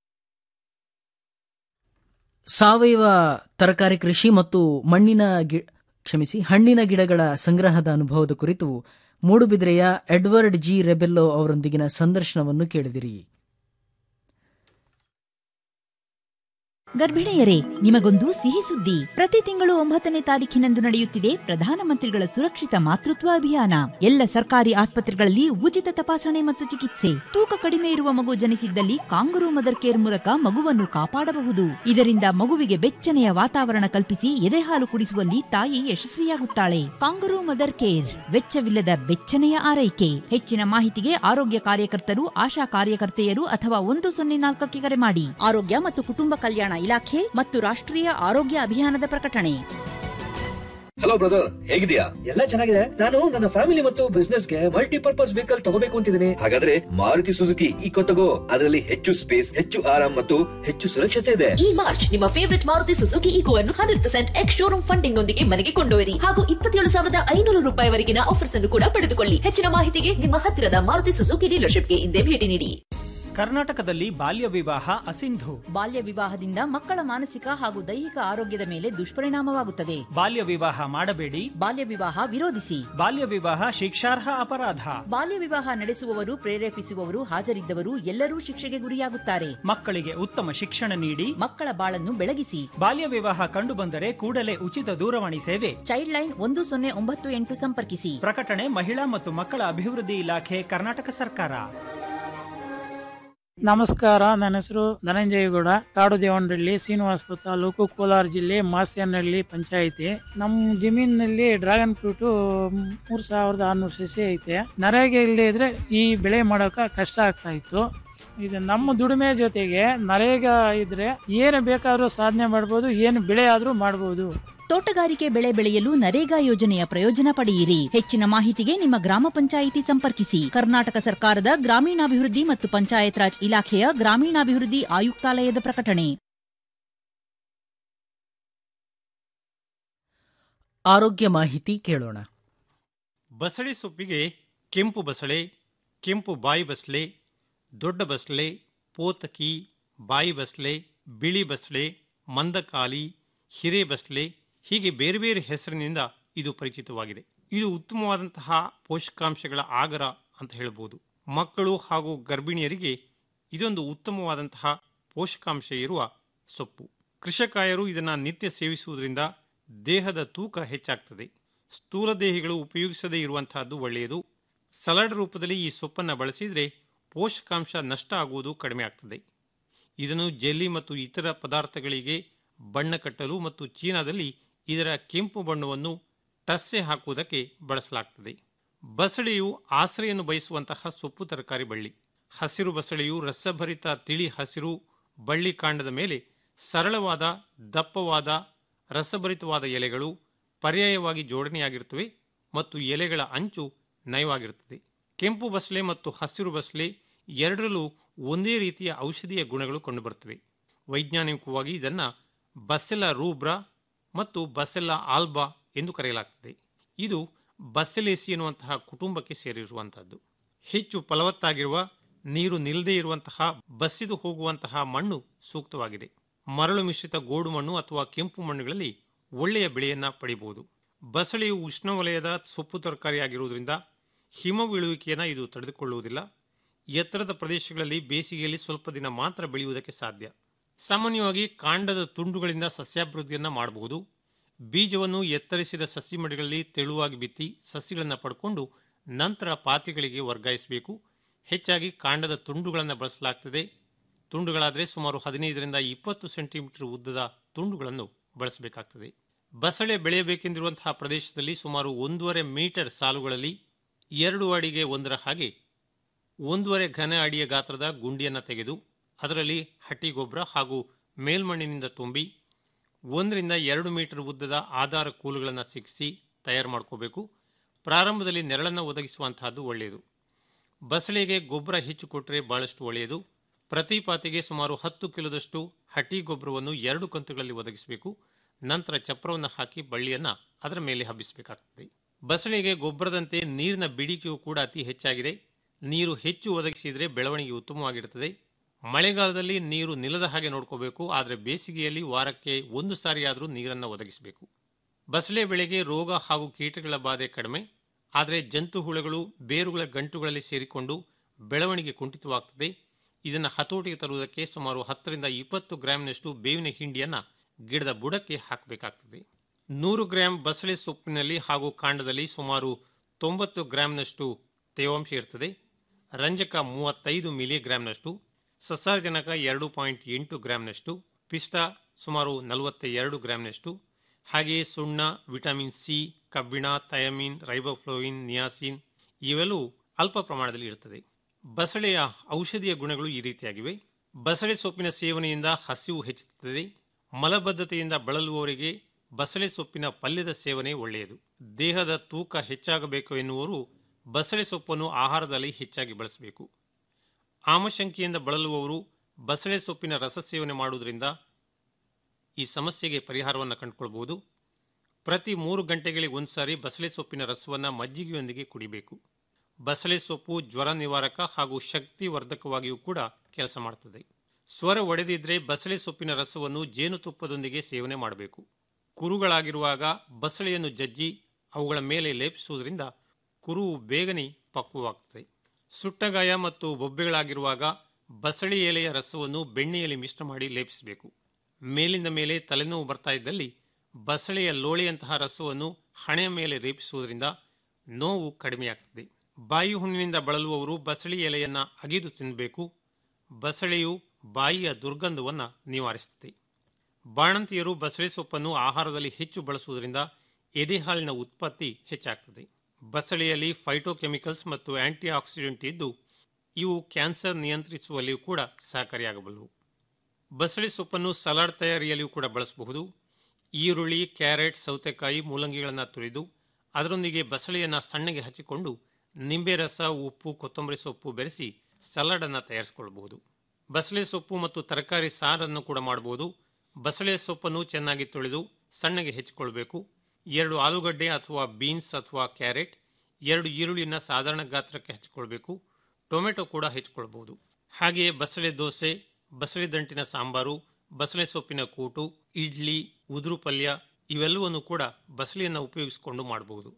ಸಾವಯವ ತರಕಾರಿ ಕೃಷಿ ಮತ್ತು ಮಣ್ಣಿನ ಗಿ ಕ್ಷಮಿಸಿ ಹಣ್ಣಿನ ಗಿಡಗಳ ಸಂಗ್ರಹದ ಅನುಭವದ ಕುರಿತು ಮೂಡುಬಿದಿರೆಯ ಎಡ್ವರ್ಡ್ ಜಿ ರೆಬೆಲ್ಲೋ ಅವರೊಂದಿಗಿನ ಸಂದರ್ಶನವನ್ನು ಕೇಳಿದಿರಿ ಗರ್ಭಿಣಿಯರೇ ನಿಮಗೊಂದು ಸಿಹಿ ಸುದ್ದಿ ಪ್ರತಿ ತಿಂಗಳು ಒಂಬತ್ತನೇ ತಾರೀಖಿನಂದು ನಡೆಯುತ್ತಿದೆ ಪ್ರಧಾನಮಂತ್ರಿಗಳ ಸುರಕ್ಷಿತ ಮಾತೃತ್ವ ಅಭಿಯಾನ ಎಲ್ಲ ಸರ್ಕಾರಿ ಆಸ್ಪತ್ರೆಗಳಲ್ಲಿ ಉಚಿತ ತಪಾಸಣೆ ಮತ್ತು ಚಿಕಿತ್ಸೆ ತೂಕ ಕಡಿಮೆ ಇರುವ ಮಗು ಜನಿಸಿದ್ದಲ್ಲಿ ಕಾಂಗರೂ ಮದರ್ ಕೇರ್ ಮೂಲಕ ಮಗುವನ್ನು ಕಾಪಾಡಬಹುದು ಇದರಿಂದ ಮಗುವಿಗೆ ಬೆಚ್ಚನೆಯ ವಾತಾವರಣ ಕಲ್ಪಿಸಿ ಎದೆಹಾಲು ಕುಡಿಸುವಲ್ಲಿ ತಾಯಿ ಯಶಸ್ವಿಯಾಗುತ್ತಾಳೆ ಕಾಂಗರೂ ಮದರ್ ಕೇರ್ ವೆಚ್ಚವಿಲ್ಲದ ಬೆಚ್ಚನೆಯ ಆರೈಕೆ ಹೆಚ್ಚಿನ ಮಾಹಿತಿಗೆ ಆರೋಗ್ಯ ಕಾರ್ಯಕರ್ತರು ಆಶಾ ಕಾರ್ಯಕರ್ತೆಯರು ಅಥವಾ ಒಂದು ಸೊನ್ನೆ ನಾಲ್ಕಕ್ಕೆ ಕರೆ ಮಾಡಿ ಆರೋಗ್ಯ ಮತ್ತು ಕುಟುಂಬ ಕಲ್ಯಾಣ ಇಲಾಖೆ ಮತ್ತು ರಾಷ್ಟ್ರೀಯ ಆರೋಗ್ಯ ಅಭಿಯಾನದ ಪ್ರಕಟಣೆ ಹಲೋ ಬ್ರದರ್ ಹೇಗಿದ್ಯಾ ಎಲ್ಲ ಚೆನ್ನಾಗಿದೆ ನಾನು ನನ್ನ ಫ್ಯಾಮಿಲಿ ಮತ್ತು ಬಿಸ್ನೆಸ್ ಗೆ ಮಲ್ಟಿಪರ್ಪಸ್ ವೆಹಿಕಲ್ ತಗೋಬೇಕು ಅಂತಿದ್ದೀನಿ ಹಾಗಾದ್ರೆ ಮಾರುತಿ ಸುಜುಕಿ ಈಕೋ ತಗೋ ಅದರಲ್ಲಿ ಹೆಚ್ಚು ಸ್ಪೇಸ್ ಹೆಚ್ಚು ಆರಾಮ್ ಮತ್ತು ಹೆಚ್ಚು ಸುರಕ್ಷತೆ ಇದೆ ಈ ಮಾರ್ಚ್ ನಿಮ್ಮ ಫೇವರಿಟ್ ಮಾರುತಿ ಸುಜುಕಿ ಈಗೋ ಅನ್ನು hundred percent ex showroom funding ನೊಂದಿಗೆ ಮನೆಗೆ ಕೊಂಡೊಯ್ಯಿರಿ ಹಾಗೂ ಇಪ್ಪತ್ತೇಳು ಸಾವಿರದ ಐನೂರು ರೂಪಾಯಿವರೆಗಿನ ಆಫರ್ಸ್ ಅನ್ನು ಕೂಡ ಪಡೆದುಕೊಳ್ಳಿ ಹೆಚ್ಚಿನ ಮಾಹಿತಿಗೆ ನಿಮ್ಮ ಹತ್ತಿರದ ಮಾರುತಿ ಸುಜುಕಿ ಡೀಲರ್ಶಿಪ್ಗೆ ಇಂದೇ ಭೇಟಿ ನೀಡಿ ಕರ್ನಾಟಕದಲ್ಲಿ ಬಾಲ್ಯ ವಿವಾಹ ಅಸಿಂಧು ಬಾಲ್ಯ ವಿವಾಹದಿಂದ ಮಕ್ಕಳ ಮಾನಸಿಕ ಹಾಗೂ ದೈಹಿಕ ಆರೋಗ್ಯದ ಮೇಲೆ ದುಷ್ಪರಿಣಾಮವಾಗುತ್ತದೆ ಬಾಲ್ಯ ವಿವಾಹ ಮಾಡಬೇಡಿ ಬಾಲ್ಯ ವಿವಾಹ ವಿರೋಧಿಸಿ ಬಾಲ್ಯ ವಿವಾಹ ಶಿಕ್ಷಾರ್ಹ ಅಪರಾಧ ಬಾಲ್ಯ ವಿವಾಹ ನಡೆಸುವವರು ಪ್ರೇರೇಪಿಸುವವರು ಹಾಜರಿದ್ದವರು ಎಲ್ಲರೂ ಶಿಕ್ಷೆಗೆ ಗುರಿಯಾಗುತ್ತಾರೆ ಮಕ್ಕಳಿಗೆ ಉತ್ತಮ ಶಿಕ್ಷಣ ನೀಡಿ ಮಕ್ಕಳ ಬಾಳನ್ನು ಬೆಳಗಿಸಿ ಬಾಲ್ಯ ವಿವಾಹ ಕಂಡುಬಂದರೆ ಕೂಡಲೇ ಉಚಿತ ದೂರವಾಣಿ ಸೇವೆ ಚೈಲ್ಡ್ ಲೈನ್ ಒಂದು ಸೊನ್ನೆ ಒಂಬತ್ತು ಎಂಟು ಸಂಪರ್ಕಿಸಿ ಪ್ರಕಟಣೆ ಮಹಿಳಾ ಮತ್ತು ಮಕ್ಕಳ ಅಭಿವೃದ್ಧಿ ಇಲಾಖೆ ಕರ್ನಾಟಕ ಸರ್ಕಾರ ನಮಸ್ಕಾರ ನನ್ನ ಹೆಸರು ಧನಂಜಯಗೌಡ ಕಾಡು ದೇವನಹಳ್ಳಿ ಶ್ರೀನಿವಾಸಪುರ ತಾಲೂಕು ಕೋಲಾರ ಜಿಲ್ಲೆ ಮಾಸ್ಯನಹಳ್ಳಿ ಪಂಚಾಯಿತಿ ನಮ್ಮ ಜಮೀನಿನಲ್ಲಿ ಡ್ರ್ಯಾಗನ್ ಫ್ರೂಟ್ ಮೂರ್ ಸಾವಿರದ ಆರ್ನೂರು ಸಸಿ ಐತೆ ನರೇಗೆ ಇಲ್ಲದೆ ಇದ್ರೆ ಈ ಬೆಳೆ ಮಾಡೋಕೆ ಕಷ್ಟ ಆಗ್ತಾ ಇತ್ತು ಇದು ನಮ್ಮ ದುಡಿಮೆ ಜೊತೆಗೆ ನರೇಗ ಇದ್ರೆ ಏನು ಬೇಕಾದ್ರೂ ಸಾಧನೆ ಮಾಡ್ಬೋದು ಏನು ಬೆಳೆ ಆದ್ರೂ ಮಾಡ್ಬೋದು ತೋಟಗಾರಿಕೆ ಬೆಳೆ ಬೆಳೆಯಲು ನರೇಗಾ ಯೋಜನೆಯ ಪ್ರಯೋಜನ ಪಡೆಯಿರಿ ಹೆಚ್ಚಿನ ಮಾಹಿತಿಗೆ ನಿಮ್ಮ ಗ್ರಾಮ ಪಂಚಾಯಿತಿ ಸಂಪರ್ಕಿಸಿ ಕರ್ನಾಟಕ ಸರ್ಕಾರದ ಗ್ರಾಮೀಣಾಭಿವೃದ್ಧಿ ಮತ್ತು ಪಂಚಾಯತ್ ರಾಜ್ ಇಲಾಖೆಯ ಗ್ರಾಮೀಣಾಭಿವೃದ್ಧಿ ಆಯುಕ್ತಾಲಯದ ಪ್ರಕಟಣೆ ಆರೋಗ್ಯ ಮಾಹಿತಿ ಕೇಳೋಣ ಬಸಳೆ ಸೊಪ್ಪಿಗೆ ಕೆಂಪು ಬಸಳೆ ಕೆಂಪು ಬಾಯಿ ಬಸಳೆ ದೊಡ್ಡ ಬಸಳೆ ಪೋತಕಿ ಬಾಯಿ ಬಸಳೆ ಬಿಳಿ ಬಸಳೆ ಮಂದಕಾಲಿ ಹಿರೇ ಬಸಳೆ ಹೀಗೆ ಬೇರೆ ಬೇರೆ ಹೆಸರಿನಿಂದ ಇದು ಪರಿಚಿತವಾಗಿದೆ ಇದು ಉತ್ತಮವಾದಂತಹ ಪೋಷಕಾಂಶಗಳ ಆಗರ ಅಂತ ಹೇಳ್ಬೋದು ಮಕ್ಕಳು ಹಾಗೂ ಗರ್ಭಿಣಿಯರಿಗೆ ಇದೊಂದು ಉತ್ತಮವಾದಂತಹ ಪೋಷಕಾಂಶ ಇರುವ ಸೊಪ್ಪು ಕೃಷಕಾಯರು ಇದನ್ನು ನಿತ್ಯ ಸೇವಿಸುವುದರಿಂದ ದೇಹದ ತೂಕ ಹೆಚ್ಚಾಗ್ತದೆ ಸ್ಥೂಲ ದೇಹಿಗಳು ಉಪಯೋಗಿಸದೇ ಇರುವಂತಹದ್ದು ಒಳ್ಳೆಯದು ಸಲಾಡ್ ರೂಪದಲ್ಲಿ ಈ ಸೊಪ್ಪನ್ನು ಬಳಸಿದರೆ ಪೋಷಕಾಂಶ ನಷ್ಟ ಆಗುವುದು ಕಡಿಮೆ ಆಗ್ತದೆ ಇದನ್ನು ಜೆಲ್ಲಿ ಮತ್ತು ಇತರ ಪದಾರ್ಥಗಳಿಗೆ ಬಣ್ಣ ಕಟ್ಟಲು ಮತ್ತು ಚೀನಾದಲ್ಲಿ ಇದರ ಕೆಂಪು ಬಣ್ಣವನ್ನು ಟಸ್ಸೆ ಹಾಕುವುದಕ್ಕೆ ಬಳಸಲಾಗ್ತದೆ ಬಸಳೆಯು ಆಸರೆಯನ್ನು ಬಯಸುವಂತಹ ಸೊಪ್ಪು ತರಕಾರಿ ಬಳ್ಳಿ ಹಸಿರು ಬಸಳೆಯು ರಸಭರಿತ ತಿಳಿ ಹಸಿರು ಬಳ್ಳಿ ಕಾಂಡದ ಮೇಲೆ ಸರಳವಾದ ದಪ್ಪವಾದ ರಸಭರಿತವಾದ ಎಲೆಗಳು ಪರ್ಯಾಯವಾಗಿ ಜೋಡಣೆಯಾಗಿರುತ್ತವೆ ಮತ್ತು ಎಲೆಗಳ ಅಂಚು ನಯವಾಗಿರುತ್ತದೆ ಕೆಂಪು ಬಸಳೆ ಮತ್ತು ಹಸಿರು ಬಸಳೆ ಎರಡರಲ್ಲೂ ಒಂದೇ ರೀತಿಯ ಔಷಧೀಯ ಗುಣಗಳು ಕಂಡುಬರುತ್ತವೆ ವೈಜ್ಞಾನಿಕವಾಗಿ ಇದನ್ನು ಬಸೆಲ್ಲ ರೂಬ್ರಾ ಮತ್ತು ಬಸೆಲ್ಲ ಆಲ್ಬಾ ಎಂದು ಕರೆಯಲಾಗುತ್ತದೆ ಇದು ಬಸೆಲೇಸಿ ಎನ್ನುವಂತಹ ಕುಟುಂಬಕ್ಕೆ ಸೇರಿರುವಂತಹದ್ದು ಹೆಚ್ಚು ಫಲವತ್ತಾಗಿರುವ ನೀರು ನಿಲ್ಲದೇ ಇರುವಂತಹ ಬಸಿದು ಹೋಗುವಂತಹ ಮಣ್ಣು ಸೂಕ್ತವಾಗಿದೆ ಮರಳು ಮಿಶ್ರಿತ ಗೋಡು ಮಣ್ಣು ಅಥವಾ ಕೆಂಪು ಮಣ್ಣುಗಳಲ್ಲಿ ಒಳ್ಳೆಯ ಬೆಳೆಯನ್ನ ಪಡೆಯಬಹುದು ಬಸಳೆಯು ಉಷ್ಣವಲಯದ ಸೊಪ್ಪು ತರಕಾರಿಯಾಗಿರುವುದರಿಂದ ಹಿಮ ಬೀಳುವಿಕೆಯನ್ನು ಇದು ತಡೆದುಕೊಳ್ಳುವುದಿಲ್ಲ ಎತ್ತರದ ಪ್ರದೇಶಗಳಲ್ಲಿ ಬೇಸಿಗೆಯಲ್ಲಿ ಸ್ವಲ್ಪ ದಿನ ಮಾತ್ರ ಬೆಳೆಯುವುದಕ್ಕೆ ಸಾಧ್ಯ ಸಾಮಾನ್ಯವಾಗಿ ಕಾಂಡದ ತುಂಡುಗಳಿಂದ ಸಸ್ಯಾಭಿವೃದ್ಧಿಯನ್ನು ಮಾಡಬಹುದು ಬೀಜವನ್ನು ಎತ್ತರಿಸಿದ ಸಸಿ ಮಡಿಗಳಲ್ಲಿ ತೆಳುವಾಗಿ ಬಿತ್ತಿ ಸಸಿಗಳನ್ನು ಪಡ್ಕೊಂಡು ನಂತರ ಪಾತಿಗಳಿಗೆ ವರ್ಗಾಯಿಸಬೇಕು ಹೆಚ್ಚಾಗಿ ಕಾಂಡದ ತುಂಡುಗಳನ್ನು ಬಳಸಲಾಗ್ತದೆ ತುಂಡುಗಳಾದರೆ ಸುಮಾರು ಹದಿನೈದರಿಂದ ಇಪ್ಪತ್ತು ಸೆಂಟಿಮೀಟರ್ ಉದ್ದದ ತುಂಡುಗಳನ್ನು ಬಳಸಬೇಕಾಗ್ತದೆ ಬಸಳೆ ಬೆಳೆಯಬೇಕೆಂದಿರುವಂತಹ ಪ್ರದೇಶದಲ್ಲಿ ಸುಮಾರು ಒಂದೂವರೆ ಮೀಟರ್ ಸಾಲುಗಳಲ್ಲಿ ಎರಡು ಅಡಿಗೆ ಒಂದರ ಹಾಗೆ ಒಂದೂವರೆ ಘನ ಅಡಿಯ ಗಾತ್ರದ ಗುಂಡಿಯನ್ನು ತೆಗೆದು ಅದರಲ್ಲಿ ಹಟ್ಟಿ ಗೊಬ್ಬರ ಹಾಗೂ ಮೇಲ್ಮಣ್ಣಿನಿಂದ ತುಂಬಿ ಒಂದರಿಂದ ಎರಡು ಮೀಟರ್ ಉದ್ದದ ಆಧಾರ ಕೂಲುಗಳನ್ನು ಸಿಕ್ಕಿಸಿ ತಯಾರು ಮಾಡ್ಕೋಬೇಕು ಪ್ರಾರಂಭದಲ್ಲಿ ನೆರಳನ್ನು ಒದಗಿಸುವಂತಹದ್ದು ಒಳ್ಳೆಯದು ಬಸಳೆಗೆ ಗೊಬ್ಬರ ಹೆಚ್ಚು ಕೊಟ್ಟರೆ ಬಹಳಷ್ಟು ಒಳ್ಳೆಯದು ಪ್ರತಿ ಪಾತಿಗೆ ಸುಮಾರು ಹತ್ತು ಕಿಲೋದಷ್ಟು ಹಟ್ಟಿ ಗೊಬ್ಬರವನ್ನು ಎರಡು ಕಂತುಗಳಲ್ಲಿ ಒದಗಿಸಬೇಕು ನಂತರ ಚಪ್ರವನ್ನು ಹಾಕಿ ಬಳ್ಳಿಯನ್ನು ಅದರ ಮೇಲೆ ಹಬ್ಬಿಸಬೇಕಾಗ್ತದೆ ಬಸಳೆಗೆ ಗೊಬ್ಬರದಂತೆ ನೀರಿನ ಬೇಡಿಕೆಯೂ ಕೂಡ ಅತಿ ಹೆಚ್ಚಾಗಿದೆ ನೀರು ಹೆಚ್ಚು ಒದಗಿಸಿದರೆ ಬೆಳವಣಿಗೆ ಉತ್ತಮವಾಗಿರುತ್ತದೆ ಮಳೆಗಾಲದಲ್ಲಿ ನೀರು ನಿಲ್ಲದ ಹಾಗೆ ನೋಡ್ಕೋಬೇಕು ಆದರೆ ಬೇಸಿಗೆಯಲ್ಲಿ ವಾರಕ್ಕೆ ಒಂದು ಸಾರಿಯಾದರೂ ನೀರನ್ನು ಒದಗಿಸಬೇಕು ಬಸಳೆ ಬೆಳೆಗೆ ರೋಗ ಹಾಗೂ ಕೀಟಗಳ ಬಾಧೆ ಕಡಿಮೆ ಆದರೆ ಜಂತು ಹುಳುಗಳು ಬೇರುಗಳ ಗಂಟುಗಳಲ್ಲಿ ಸೇರಿಕೊಂಡು ಬೆಳವಣಿಗೆ ಕುಂಠಿತವಾಗ್ತದೆ ಇದನ್ನು ಹತೋಟಿಗೆ ತರುವುದಕ್ಕೆ ಸುಮಾರು ಹತ್ತರಿಂದ ಇಪ್ಪತ್ತು ಗ್ರಾಂನಷ್ಟು ಬೇವಿನ ಹಿಂಡಿಯನ್ನು ಗಿಡದ ಬುಡಕ್ಕೆ ಹಾಕಬೇಕಾಗ್ತದೆ ನೂರು ಗ್ರಾಂ ಬಸಳೆ ಸೊಪ್ಪಿನಲ್ಲಿ ಹಾಗೂ ಕಾಂಡದಲ್ಲಿ ಸುಮಾರು ತೊಂಬತ್ತು ಗ್ರಾಂನಷ್ಟು ತೇವಾಂಶ ಇರ್ತದೆ ರಂಜಕ ಮೂವತ್ತೈದು ಮಿಲಿಗ್ರಾಂನಷ್ಟು ಸಸಾರಜನಕ ಎರಡು ಪಾಯಿಂಟ್ ಎಂಟು ಗ್ರಾಂನಷ್ಟು ಪಿಷ್ಟ ಸುಮಾರು ನಲವತ್ತ ಎರಡು ಗ್ರಾಂನಷ್ಟು ಹಾಗೆಯೇ ಸುಣ್ಣ ವಿಟಮಿನ್ ಸಿ ಕಬ್ಬಿಣ ಥಯಮಿನ್ ರೈಬೋಫ್ಲೋಯಿನ್ ನಿಯಾಸಿನ್ ಇವೆಲ್ಲವೂ ಅಲ್ಪ ಪ್ರಮಾಣದಲ್ಲಿ ಇರುತ್ತದೆ ಬಸಳೆಯ ಔಷಧೀಯ ಗುಣಗಳು ಈ ರೀತಿಯಾಗಿವೆ ಬಸಳೆ ಸೊಪ್ಪಿನ ಸೇವನೆಯಿಂದ ಹಸಿವು ಹೆಚ್ಚುತ್ತದೆ ಮಲಬದ್ಧತೆಯಿಂದ ಬಳಲುವವರಿಗೆ ಬಸಳೆ ಸೊಪ್ಪಿನ ಪಲ್ಯದ ಸೇವನೆ ಒಳ್ಳೆಯದು ದೇಹದ ತೂಕ ಹೆಚ್ಚಾಗಬೇಕು ಎನ್ನುವರು ಬಸಳೆ ಸೊಪ್ಪನ್ನು ಆಹಾರದಲ್ಲಿ ಹೆಚ್ಚಾಗಿ ಬಳಸಬೇಕು ಆಮಶಂಕೆಯಿಂದ ಬಳಲುವವರು ಬಸಳೆ ಸೊಪ್ಪಿನ ರಸ ಸೇವನೆ ಮಾಡುವುದರಿಂದ ಈ ಸಮಸ್ಯೆಗೆ ಪರಿಹಾರವನ್ನು ಕಂಡುಕೊಳ್ಬಹುದು ಪ್ರತಿ ಮೂರು ಗಂಟೆಗಳಿಗೆ ಒಂದ್ಸಾರಿ ಬಸಳೆ ಸೊಪ್ಪಿನ ರಸವನ್ನು ಮಜ್ಜಿಗೆಯೊಂದಿಗೆ ಕುಡಿಬೇಕು ಬಸಳೆ ಸೊಪ್ಪು ಜ್ವರ ನಿವಾರಕ ಹಾಗೂ ಶಕ್ತಿ ವರ್ಧಕವಾಗಿಯೂ ಕೂಡ ಕೆಲಸ ಮಾಡುತ್ತದೆ ಸ್ವರ ಒಡೆದಿದ್ರೆ ಬಸಳೆ ಸೊಪ್ಪಿನ ರಸವನ್ನು ಜೇನುತುಪ್ಪದೊಂದಿಗೆ ಸೇವನೆ ಮಾಡಬೇಕು ಕುರುಗಳಾಗಿರುವಾಗ ಬಸಳೆಯನ್ನು ಜಜ್ಜಿ ಅವುಗಳ ಮೇಲೆ ಲೇಪಿಸುವುದರಿಂದ ಕುರುವು ಬೇಗನೆ ಪಕ್ವವಾಗುತ್ತದೆ ಸುಟ್ಟಗಾಯ ಮತ್ತು ಬೊಬ್ಬೆಗಳಾಗಿರುವಾಗ ಬಸಳೆ ಎಲೆಯ ರಸವನ್ನು ಬೆಣ್ಣೆಯಲ್ಲಿ ಮಿಶ್ರ ಮಾಡಿ ಲೇಪಿಸಬೇಕು ಮೇಲಿಂದ ಮೇಲೆ ತಲೆನೋವು ಬರ್ತಾ ಇದ್ದಲ್ಲಿ ಬಸಳೆಯ ಲೋಳೆಯಂತಹ ರಸವನ್ನು ಹಣೆಯ ಮೇಲೆ ರೇಪಿಸುವುದರಿಂದ ನೋವು ಕಡಿಮೆಯಾಗ್ತದೆ ಬಾಯಿ ಹುಣ್ಣಿನಿಂದ ಬಳಲುವವರು ಬಸಳೆ ಎಲೆಯನ್ನು ಅಗಿದು ತಿನ್ನಬೇಕು ಬಸಳೆಯು ಬಾಯಿಯ ದುರ್ಗಂಧವನ್ನು ನಿವಾರಿಸುತ್ತದೆ ಬಾಣಂತಿಯರು ಬಸಳೆ ಸೊಪ್ಪನ್ನು ಆಹಾರದಲ್ಲಿ ಹೆಚ್ಚು ಬಳಸುವುದರಿಂದ ಎದೆಹಾಲಿನ ಉತ್ಪತ್ತಿ ಹೆಚ್ಚಾಗ್ತದೆ ಬಸಳೆಯಲ್ಲಿ ಫೈಟೋಕೆಮಿಕಲ್ಸ್ ಮತ್ತು ಆಂಟಿ ಆಕ್ಸಿಡೆಂಟ್ ಇದ್ದು ಇವು ಕ್ಯಾನ್ಸರ್ ನಿಯಂತ್ರಿಸುವಲ್ಲಿಯೂ ಕೂಡ ಸಹಕಾರಿಯಾಗಬಲ್ಲವು ಬಸಳೆ ಸೊಪ್ಪನ್ನು ಸಲಾಡ್ ತಯಾರಿಯಲ್ಲಿಯೂ ಕೂಡ ಬಳಸಬಹುದು ಈರುಳ್ಳಿ ಕ್ಯಾರೆಟ್ ಸೌತೆಕಾಯಿ ಮೂಲಂಗಿಗಳನ್ನು ತುರಿದು ಅದರೊಂದಿಗೆ ಬಸಳೆಯನ್ನು ಸಣ್ಣಗೆ ಹಚ್ಚಿಕೊಂಡು ನಿಂಬೆ ರಸ ಉಪ್ಪು ಕೊತ್ತಂಬರಿ ಸೊಪ್ಪು ಬೆರೆಸಿ ಸಲಾಡ್ ಅನ್ನು ತಯಾರಿಸಿಕೊಳ್ಳಬಹುದು ಬಸಳೆ ಸೊಪ್ಪು ಮತ್ತು ತರಕಾರಿ ಸಾರನ್ನು ಕೂಡ ಮಾಡಬಹುದು ಬಸಳೆ ಸೊಪ್ಪನ್ನು ಚೆನ್ನಾಗಿ ತೊಳೆದು ಸಣ್ಣಗೆ ಹೆಚ್ಚಿಕೊಳ್ಬೇಕು ಎರಡು ಆಲೂಗಡ್ಡೆ ಅಥವಾ ಬೀನ್ಸ್ ಅಥವಾ ಕ್ಯಾರೆಟ್ ಎರಡು ಈರುಳ್ಳಿನ ಸಾಧಾರಣ ಗಾತ್ರಕ್ಕೆ ಹಚ್ಚಿಕೊಳ್ಬೇಕು ಟೊಮೆಟೊ ಕೂಡ ಹೆಚ್ಚಿಕೊಳ್ಬಹುದು ಹಾಗೆಯೇ ಬಸಳೆ ದೋಸೆ ಬಸಳೆ ದಂಟಿನ ಸಾಂಬಾರು ಬಸಳೆ ಸೊಪ್ಪಿನ ಕೂಟು ಇಡ್ಲಿ ಉದುರು ಪಲ್ಯ ಇವೆಲ್ಲವನ್ನು ಕೂಡ ಬಸಳೆಯನ್ನು ಉಪಯೋಗಿಸಿಕೊಂಡು ಮಾಡಬಹುದು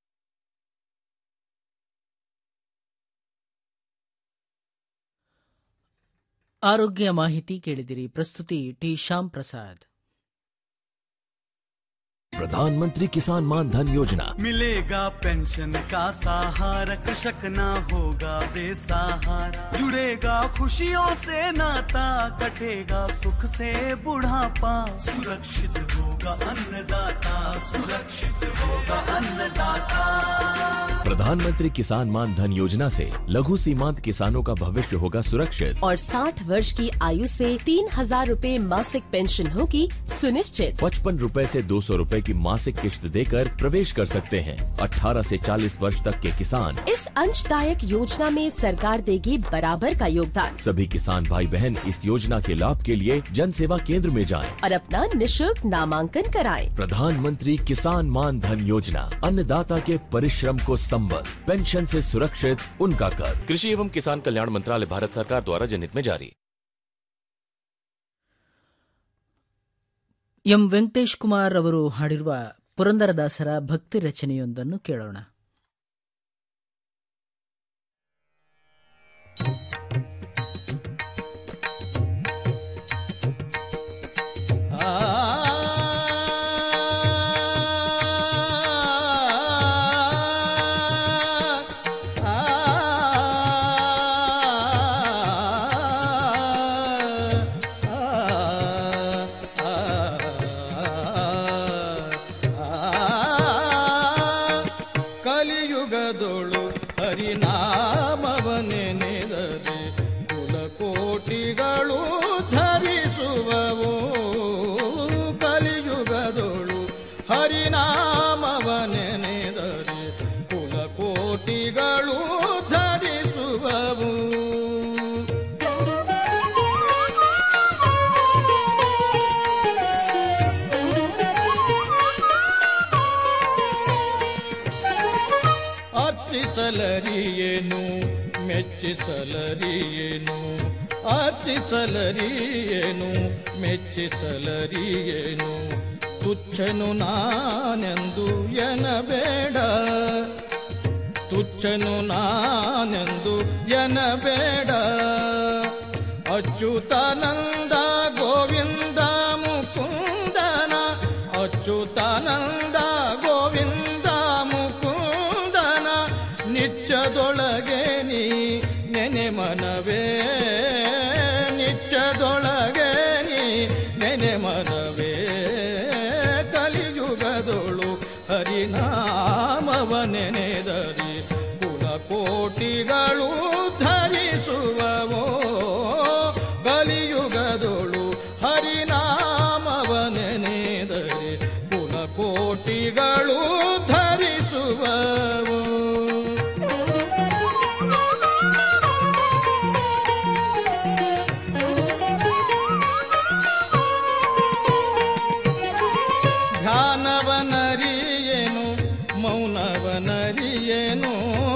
ಆರೋಗ್ಯ ಮಾಹಿತಿ ಕೇಳಿದಿರಿ ಪ್ರಸ್ತುತಿ ಟಿ ಶ್ಯಾಮ್ ಪ್ರಸಾದ್ प्रधानमंत्री किसान मान धन योजना मिलेगा पेंशन का सहारा कृषक ना होगा बेसहारा जुड़ेगा खुशियों से नाता कटेगा सुख से बुढ़ापा सुरक्षित होगा अन्नदाता सुरक्षित होगा अन्नदाता प्रधानमंत्री किसान मान धन योजना से लघु सीमांत किसानों का भविष्य होगा सुरक्षित और 60 वर्ष की आयु से तीन हजार रूपए मासिक पेंशन होगी सुनिश्चित पचपन रूपए ऐसी दो सौ रूपए की मासिक किश्त देकर प्रवेश कर सकते हैं 18 से 40 वर्ष तक के किसान इस अंशदायक योजना में सरकार देगी बराबर का योगदान सभी किसान भाई बहन इस योजना के लाभ के लिए जन सेवा केंद्र में जाएं। और अपना निशुल्क नामांकन कराएं। प्रधानमंत्री किसान मान धन योजना अन्नदाता के परिश्रम को संबल पेंशन से सुरक्षित उनका कर कृषि एवं किसान कल्याण मंत्रालय भारत सरकार द्वारा जनहित में जारी ಎಂ ವೆಂಕಟೇಶ್ ಕುಮಾರ್ ಅವರು ಹಾಡಿರುವ ಪುರಂದರದಾಸರ ಭಕ್ತಿ ರಚನೆಯೊಂದನ್ನು ಕೇಳೋಣ ಕಲಿಯುಗದೊಳು ಹರಿನಾಮವನೆನೆದರೆ ಕುಲಕೋಟಿಗಳು ಧರಿಸುವವು ಕಲಿಯುಗದೊಳು ಹರಿನಾಮವನೆನೆದರೆ ಕುಲಕೋಟಿಗಳು ಧರಿಸುವವು ಅರ್ಚಿಸಲರಿಯೇನು ಮೆಚ್ಚಿಸಲರಿಯೇನು ಅರ್ಚಿಸಲರಿಯೇನು ಮೆಚ್ಚಿಸಲರಿಯೇನು ತುಚ್ಛನು ನಾನೆಂದು ಎನಬೇಡ ತುಚ್ಛನು ನಾನೆಂದು ಎನಬೇಡ ಅಚ್ಯುತಾನಂದ ಗೋವಿಂದ ಮುಕುಂದನ ಅಚ್ಯುತಾನಂದ ಗೋವಿಂದ ಮುಕುಂದನ ನಿಚ್ಚದೊಳಗೆ ನೀ ನೆನೆ ಮನವೇ ನಿಚ್ಚದೊಳಗೆ ನೀ ನೆನೆ ಮನವೇ ಕಲಿಯುಗದೊಳು ಹರಿನಾಮವ ನೆನೆದರಿ ಕುಲಕೋಟಿಗಳು ಧರಿಸುವವೋ ಕಲಿಯುಗದೊಳು ಹರಿನಾಮವ ನೆನೆದರೆ ಕುಲಕೋಟಿಗಳು ಧರಿಸುವವೋ ಧ್ಯಾನವನರಿಯೇನು ಮೌನವನರಿಯೇನು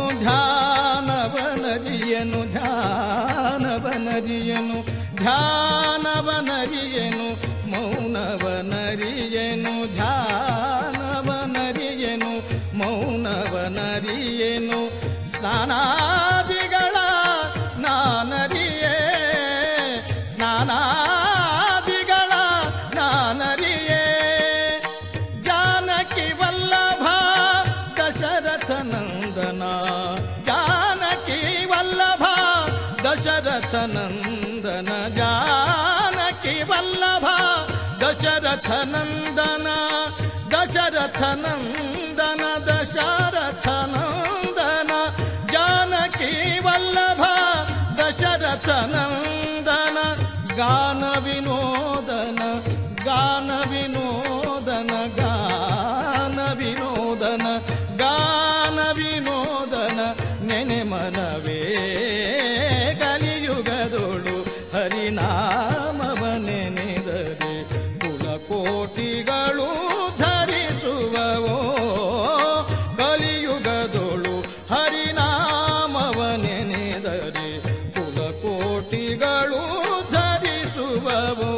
ಧ್ಯಾನವನರಿಯನು ಧ್ಯಾನವನರಿಯನು ಧ್ಯಾನವನರಿಯನು ಮೌನವನರಿಯನು ಧ್ಯಾನವನರಿಯನು ಮೌನವನರಿಯನು ಸ್ನಾನಾದಿಗಳ ನಾನರಿಯೇ ಸ್ನಾನಾದಿಗಳ ನಾನರಿಯೇ ಜಾನಕಿ ವಲ್ಲಭ ದಶರಥ ನಂದನ ಜಾನಕಿ ವಲ್ಲಭ ದಶರಥ ನಂದನ ಜಾನಕಿ ವಲ್ಲಭ ದಶರಥ ನಂದನ ದಶರಥ ನಂದನ ದಶರಥ ನಂದನ ಜಾನಕಿ ವಲ್ಲಭ ದಶರಥ ನಂದನ ಗಾನ ವಿನೋದನ ಗಾನ ವಿನೋದನ ಗಾನ ವಿನೋದನ ಗಾನ ವಿನೋದನ ನೆನೆ ಮನವೇ ಕಲಿಯುಗದೊಳು ಹರಿನಾಮವ ನೆನೆದರೆ ಕುಲಕೋಟಿಗಳು ಧರಿಸುವವೋ ಕಲಿಯುಗದೊಳು ಹರಿನಾಮವ ನೆನೆದರೆ ಕುಲಕೋಟಿಗಳು ಧರಿಸುವವೋ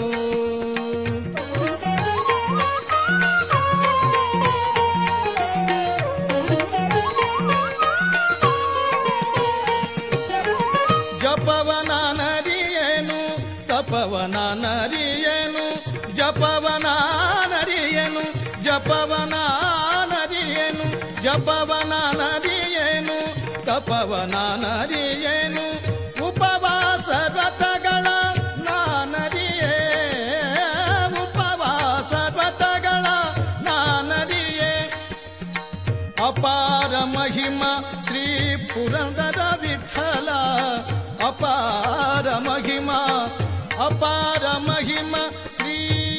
ಜಪವನ ನರಿಯೇನು ತಪವನ ನರಿಯೇನು ಜಪವನ ನರಿಯೇನು ಜ ಜಪವನ ನರಿಯೇನು ಜಪವನ ನರಿಯೇನು ತಪವನ ನರಿಯೇನು ಉಪವಾಸ ವ್ರತಗಳ ನಾನರಿಯೇ ಉಪವಾಸ ವ್ರತಗಳ ನಾನರಿಯೇ ಅಪಾರ ಮಹಿಮ ಶ್ರೀ ಪುರಂದರ ವಿಠಲ ಅಪಾರ ಮಹಿಮ ಅಪಾರ ಮಹಿಮ ಶ್ರೀ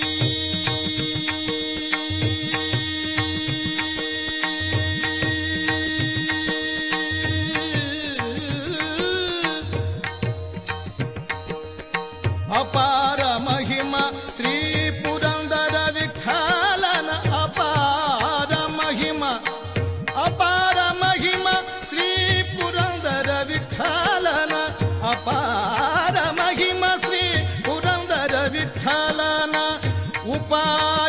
ಅಪಾರ ಮಹಿಮ ಶ್ರೀ ಪುರಂದರ ವಿಠಲನ ಅಪಾರ ಮಹಿಮ ಅಪಾರ ಮಹಿಮ ಶ್ರೀ ಪುರಂದರ ವಿಠಲನ ಅಪಾರ ಮಹಿಮ ಶ್ರೀ ಪುರಂದರ ವಿಠಲನ ಉಪಾರ